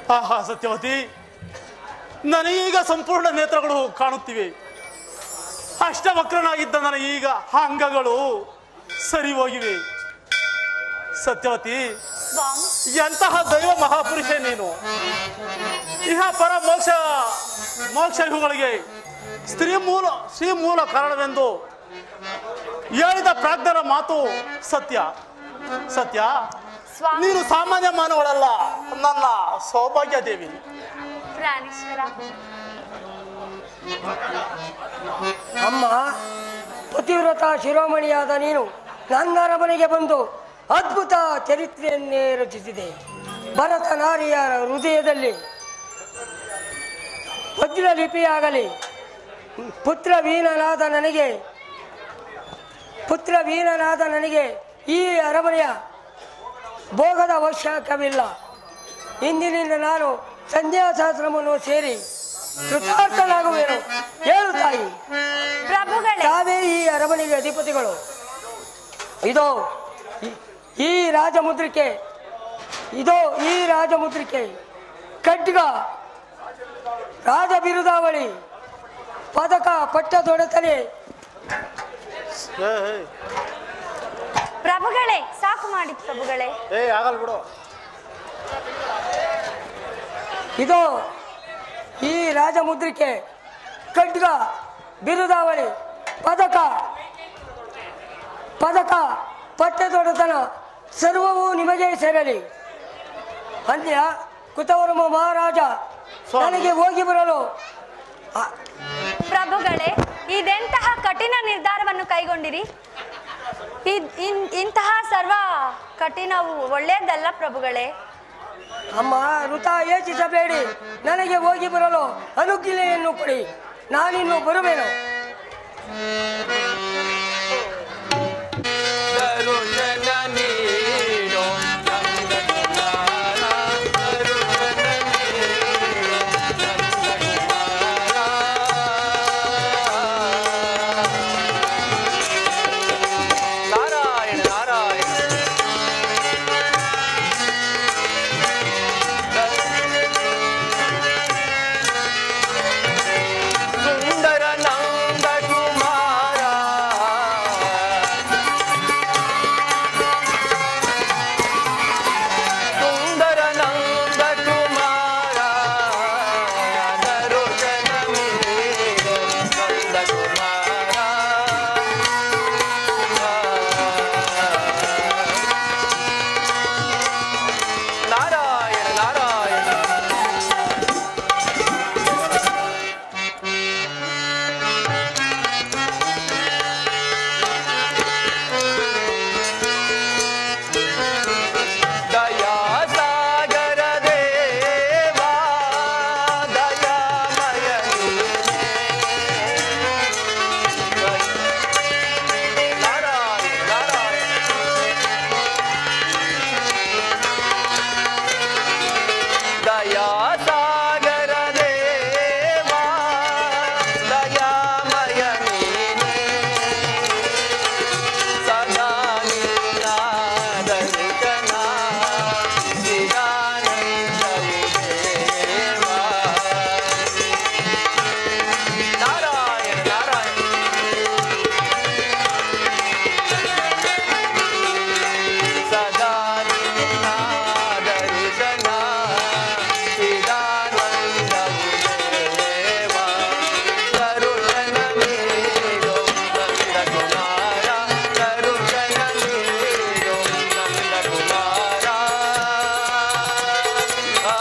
ಆಹಾ ಸತ್ಯವತಿ ನನಗೀಗ ಸಂಪೂರ್ಣ ನೇತ್ರಗಳು ಕಾಣುತ್ತಿವೆ ಅಷ್ಟವಕ್ರನಾಗಿದ್ದ ನನಗೀಗ ಅಂಗಗಳು ಸರಿ ಹೋಗಿವೆ ಸತ್ಯವತಿ ಸ್ವಾಮಿ ಎಂತಹ ದೈವ ಮಹಾಪುರುಷ ನೀನು ಇಹ ಪರ ಮೋಕ್ಷ ಮೋಕ್ಷ ಇವುಗಳಿಗೆ ಸ್ತ್ರೀ ಮೂಲ ಶ್ರೀ ಮೂಲ ಕಾರಣವೆಂದು ಹೇಳಿದ ಪ್ರಾಜ್ಞರ ಮಾತು ಸತ್ಯ ಸತ್ಯ ಸ್ವಾಮಿ ನೀನು ಸಾಮಾನ್ಯ ಮಾನವಳಲ್ಲ ನನ್ನ ಸೌಭಾಗ್ಯ ದೇವಿ ಪ್ರಾಣೇಶ್ವರ ಅಮ್ಮ ಪತಿವ್ರತ ಶಿರೋಮಣಿಯಾದ ನೀನು ನನ್ನ ಅರಮನೆಗೆ ಬಂದು ಅದ್ಭುತ ಚರಿತ್ರೆಯನ್ನೇ ರಚಿಸಿದೆ ಭರತ ನಾರಿಯರ ಹೃದಯದಲ್ಲಿ ವಜ್ರ ಲಿಪಿಯಾಗಲಿ ಪುತ್ರ ವೀಣನಾದ ನನಗೆ ಪುತ್ರ ವೀಣನಾದ ನನಗೆ ಈ ಅರಮನೆಯ ಭೋಗದ ಅವಶ್ಯಕವಿಲ್ಲ ಇಂದಿನಿಂದ ನಾನು ಸಂಧ್ಯಾಶಾಸ್ತ್ರವನ್ನು ಸೇರಿ ಕೃತಾರ್ಥನಾಗುವೆನು ಹೇಳು ತಾಯಿ ಪ್ರಭುಗಳೇ ತಾವೇ ಈ ಅರಮನೆಗೆ ಅಧಿಪತಿಗಳು ಇದೋ ಈ- ಈ ರಾಜಮುದ್ರಿಕೆ ಇದೋ ಈ ರಾಜಮುದ್ರಿಕೆ ಖಡ್ಗ ರಾಜ ಬಿರುದಾವಳಿ ಪದಕ ಪಟ್ಟ ದೊಡೆತನೆ ಏ ಏ, ಪ್ರಭುಗಳೇ ಸಾಕು ಮಾಡಿ ಪ್ರಭುಗಳೇ ಏ ಆಗಲ್ ಬಿಡು ಇದು ಈ ರಾಜಮುದ್ರಿಕೆ ಖಡ್ಗ ಬಿರುದಾವಳಿ ಪದಕ ಪದಕ ಪಟ್ಟದೊಡೆತನ ಸರ್ವವೂ ನಿಮಗೆ ಸೇರಲಿ ಅಂತ್ಯ ಕುತವರ್ಮ ಮಹಾರಾಜ ನನಗೆ ಹೋಗಿ ಬರಲು ಆ- ಪ್ರಭುಗಳೇ ಇದೆಂತಹ ಕಠಿಣ ನಿರ್ಧಾರವನ್ನು ಕೈಗೊಂಡಿರಿ ಇದ್- ಇನ್- ಇಂತಹ ಸರ್ವ ಕಠಿಣವು ಒಳ್ಳೆಯದಲ್ಲ ಪ್ರಭುಗಳೇ ಅಮ್ಮ ಋತ ಯೋಚಿಸಬೇಡಿ ನನಗೆ ಹೋಗಿ ಬರಲು ಅನುಜ್ಞೆಯನ್ನು ಕೊಡಿ ನಾನಿನ್ನು ಬರುವೆನು ದರುಶನ ನೀಡೋ ನಂದಕುಮಾರ, ದರುಶನ ನೀಡೋ ನಂದಕುಮಾರ. ನಾರಾಯಣ ನಾರಾಯಣ ಸುಂದರ ನಂದ ಕುಮಾರ ಸುಂದರ ನಂದ ಕುಮಾರ ದರುಶನ ನೀಡೋ ನಂದ ಕುಮಾರ ನಾರಾಯಣ ನಾರಾಯಣ ದಯಾ ಸಾಗರ ದೇವಾ ದಯಾಮಯ ನಾರಾಯಣ ನಾರಾಯಣ ದಯಾ ಸಾಗರ ದೇವಾ ದಯಾಮಯ ನೀನೇ ಸದಾ ನೀನಾದರುಕನ ಚಿದಾನಂದವು ದೇವಾ ನಾರಾಯಣ ನಾರಾಯಣ ಸದಾ ನಿನ್ನಾದರುಶನ ಚಿದಾನಂದವು ದೇವಾ ಕರುಣನ ನೀಡೋ ನಂದಕುಮಾರ ಕರುಣನ ನೀಡೋ ನಂದಕುಮಾರ ಆ,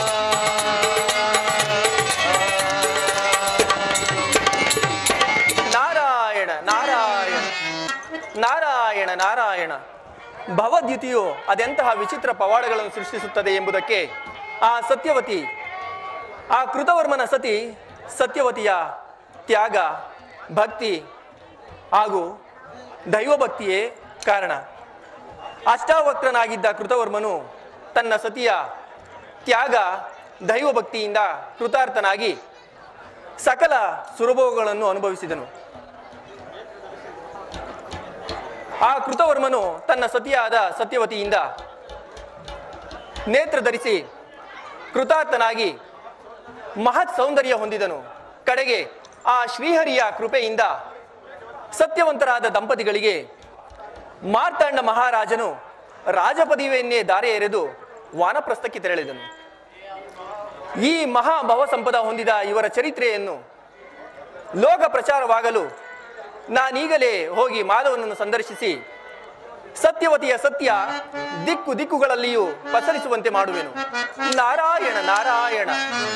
ನಾರಾಯಣ ನಾರಾಯಣ ನಾರಾಯಣ ನಾರಾಯಣ ಭವದ್ಯುತಿಯು ಅದೆಂತಹ ವಿಚಿತ್ರ ಪವಾಡಗಳನ್ನು ಸೃಷ್ಟಿಸುತ್ತದೆ ಎಂಬುದಕ್ಕೆ ಆ ಸತ್ಯವತಿ ಆ ಕೃತವರ್ಮನ ಸತಿ ಸತ್ಯವತಿಯ ತ್ಯಾಗ ಭಕ್ತಿ ಹಾಗೂ ದೈವಭಕ್ತಿಯೇ ಕಾರಣ ಅಷ್ಟಾವಕ್ರನಾಗಿದ್ದ ಕೃತವರ್ಮನು ತನ್ನ ಸತಿಯ ತ್ಯಾಗ ದೈವಭಕ್ತಿಯಿಂದ ಕೃತಾರ್ಥನಾಗಿ ಸಕಲ ಸುರಭೋಗಗಳನ್ನು ಅನುಭವಿಸಿದನು ಆ ಕೃತವರ್ಮನು ತನ್ನ ಸತಿಯಾದ ಸತ್ಯವತಿಯಿಂದ ನೇತ್ರ ಧರಿಸಿ ಕೃತಾರ್ಥನಾಗಿ ಮಹತ್ ಸೌಂದರ್ಯ ಹೊಂದಿದನು ಕಡೆಗೆ ಆ ಶ್ರೀಹರಿಯ ಕೃಪೆಯಿಂದ ಸತ್ಯವಂತರಾದ ದಂಪತಿಗಳಿಗೆ ಮಾರ್ತಾಂಡ ಮಹಾರಾಜನು ರಾಜಪದವಿಯನ್ನೇ ದಾರೆ ಎರೆದು ವಾನಪ್ರಸ್ಥಕ್ಕೆ ತೆರಳಿದನು ಈ ಮಹಾ ಭವ ಸಂಪದ ಹೊಂದಿದ ಇವರ ಚರಿತ್ರೆಯನ್ನು ಲೋಕ ಪ್ರಚಾರವಾಗಲು ನಾನೀಗಲೇ ಹೋಗಿ ಮಾಧವನನ್ನು ಸಂದರ್ಶಿಸಿ ಸತ್ಯವತಿಯ ಸತ್ಯ ದಿಕ್ಕು ದಿಕ್ಕುಗಳಲ್ಲಿಯೂ ಪಸರಿಸುವಂತೆ ಮಾಡುವೆನು ನಾರಾಯಣ ನಾರಾಯಣ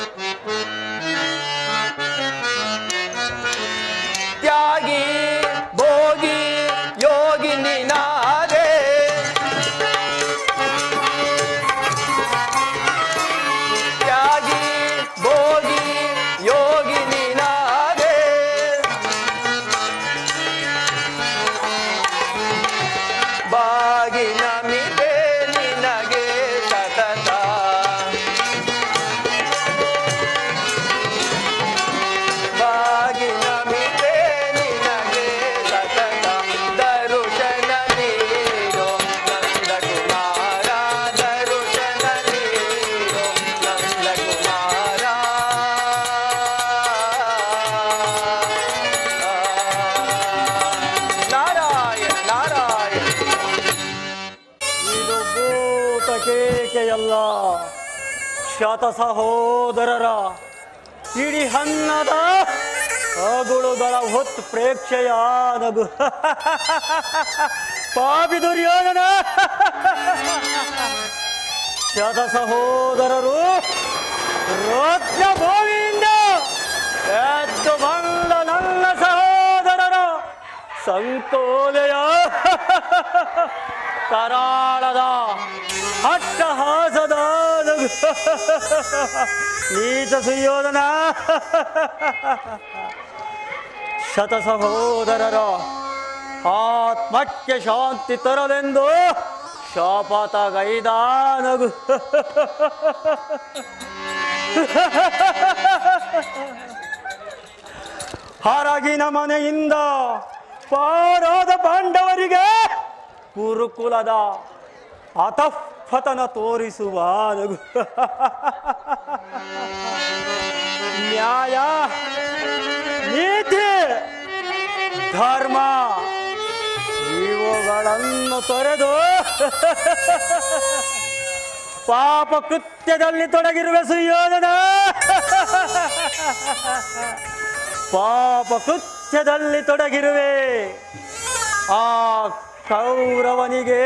ತ್ಯಾಗಿ ಭೋಗಿ ಯೋಗಿನಿ ನಾದೇ ತ್ಯಾಗಿ ಭೋಗಿ ಯೋಗಿನಿ ನಾದೇ ಬಾಗಿ ನಮಿಗೆ ನಿನಗೆ ಸತತ ಬಾಗಿ ನಮಿಗೆ ನಿನಗೆ ಸತತ ದರುಶನ ನೀಡೋ ನಂದಕುಮಾರ ದರುಶನ ನೀಡೋ ನಂದಕುಮಾರ ನಾರಾಯಣ ನಾರಾಯಣ ಇದು ಭೂತ ಕೇಕೆಯಲ್ಲ ಶತ ಸಹೋದರರ ಇಡೀ ಹನ್ನದ ಅಗುಳುಗಳ ಹೊತ್ತು ಪ್ರೇಕ್ಷೆಯ ನಗು ಪಾಪಿ ದುರ್ಯೋಧನ ಶತ ಸಹೋದರರು ರೋಚ ಭೂಮಿಯಿಂದ ಎದ್ದು ಬಂದ ನನ್ನ ಸಹೋದರರ ಸಂಕೋಲೆಯ ಕರಾಳದ ಅಟ್ಟಹಾಸದ ನಗು. ನೀಚ ಸುಯೋಧನ ಶತ ಸಹೋದರರ ಆತ್ಮಕ್ಕೆ ಶಾಂತಿ ತರಲೆಂದು ಶಾಪತ ಗೈದ ನಗು ಹರಗಿನ ಮನೆಯಿಂದ ಪಾರಾದ ಪಾಂಡವರಿಗೆ ಗುರುಕುಲದ ಅತಃಪತನ ತೋರಿಸುವ ನಗು ನ್ಯಾಯ ನೀತಿ ಧರ್ಮ ಇವುಗಳನ್ನು ತೊರೆದು ಪಾಪ ಕೃತ್ಯದಲ್ಲಿ ತೊಡಗಿರುವ ಸುಯೋಧನ ಪಾಪ ಕೃತ್ಯದಲ್ಲಿ ತೊಡಗಿರುವೆ ಆ ಕೌರವನಿಗೆ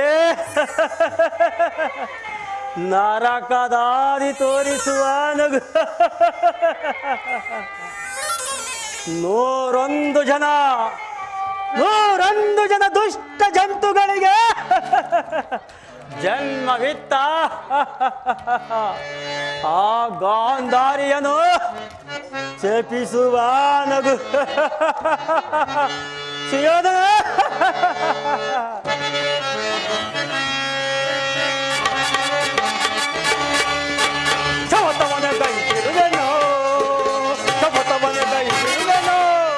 ನರಕದಾದಿ ತೋರಿಸುವ ನಗು ನೂರೊಂದು ಜನ ನೂರೊಂದು ಜನ ದುಷ್ಟ ಜಂತುಗಳಿಗೆ ಜನ್ಮವಿತ್ತ ಆ ಗಾಂಧಾರಿಯನು ಚಪಿಸುವ ನಗು ಸುಯೋಧನ ಶಪಥವನ ಕೈತಿರುವೆನೋ ಶಪಥವನ ಕೈತಿರುವೆನೋ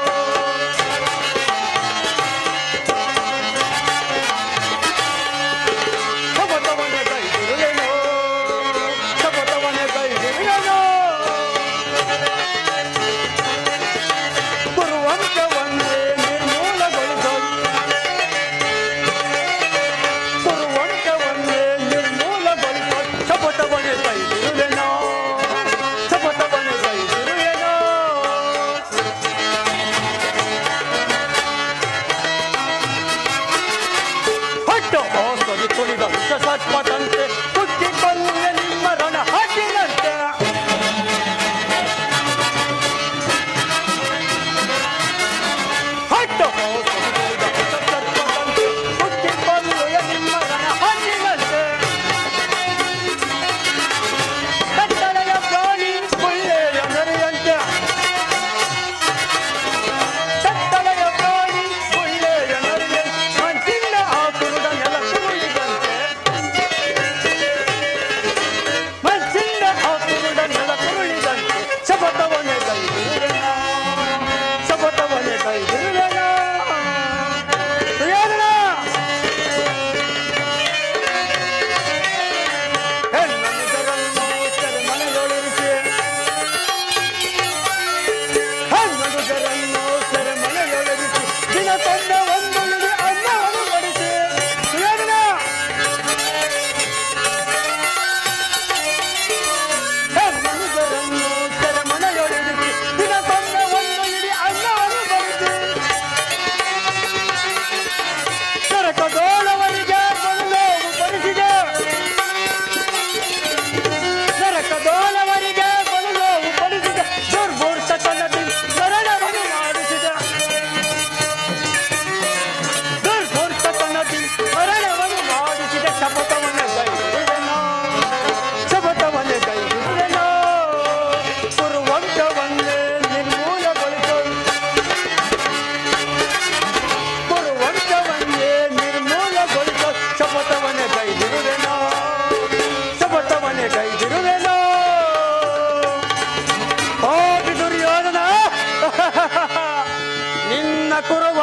ಶಪಥವನ ಕೈತಿರುವೆನೋ ಶಪಥವನ ಕೈತಿರುವೆನೋ ಗುರುವಂತವನ್ನೇ ನಿರ್ಮೂಲಗೊಳಿಸಲು ಗುರುವಂತವನ್ನೇ ನಿರ್ಮೂಲಗೊಳಿಸಲು ಶಪಥವನ್ನೇ ಕೈತಿರುವೆನೋ ಶಪಥವನ್ನೇ ಕೈತಿರುವೆನೋ ಹೊಟ್ಟು ಹೋಸಲಿ ತುಳಿದ ವಿಷ ಸರ್ಪದಂತೆ ಕುಕ್ಕಿ ಕೊಲ್ಲುವೆ ನಿಮ್ಮ ರಣ ಹಾಕಿನಂತೆ ಹೊಟ್ಟು ಹೋಸಲಿ ತುಳಿದ ವಿಷ ಸರ್ಪದಂತೆ ಕುಕ್ಕಿ ಕೊಲ್ಲುವೆ ನಿಮ್ಮ ರಣ ಹಾಕಿನಂತೆ ಕತ್ತಲೆಯ ಪ್ರಾಣಿ ಒಳ್ಳೆಯ ನರಿಯಂತೆ ಕತ್ತಲೆಯ ಪ್ರಾಣಿ ಒಳ್ಳೆಯ ನರಿಯಂತೆ ಮಂಚಿನ ಆ ಕುರುಡ ನೆಲ ತುಳಿದಂತೆ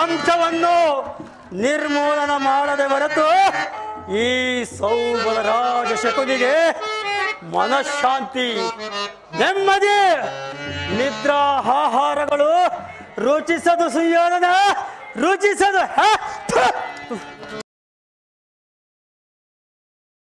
ವಂಶವನ್ನು ನಿರ್ಮೂಲನ ಮಾಡದೆ ಹೊರತು ಈ ಸೌಬಲ ರಾಜ ಶಕುನಿಗೆ ಮನಃಶಾಂತಿ ನೆಮ್ಮದಿ ನಿದ್ರಾ ಆಹಾರಗಳು ರುಚಿಸದು ಸುಯೋಧನ ರುಚಿಸದು ಹ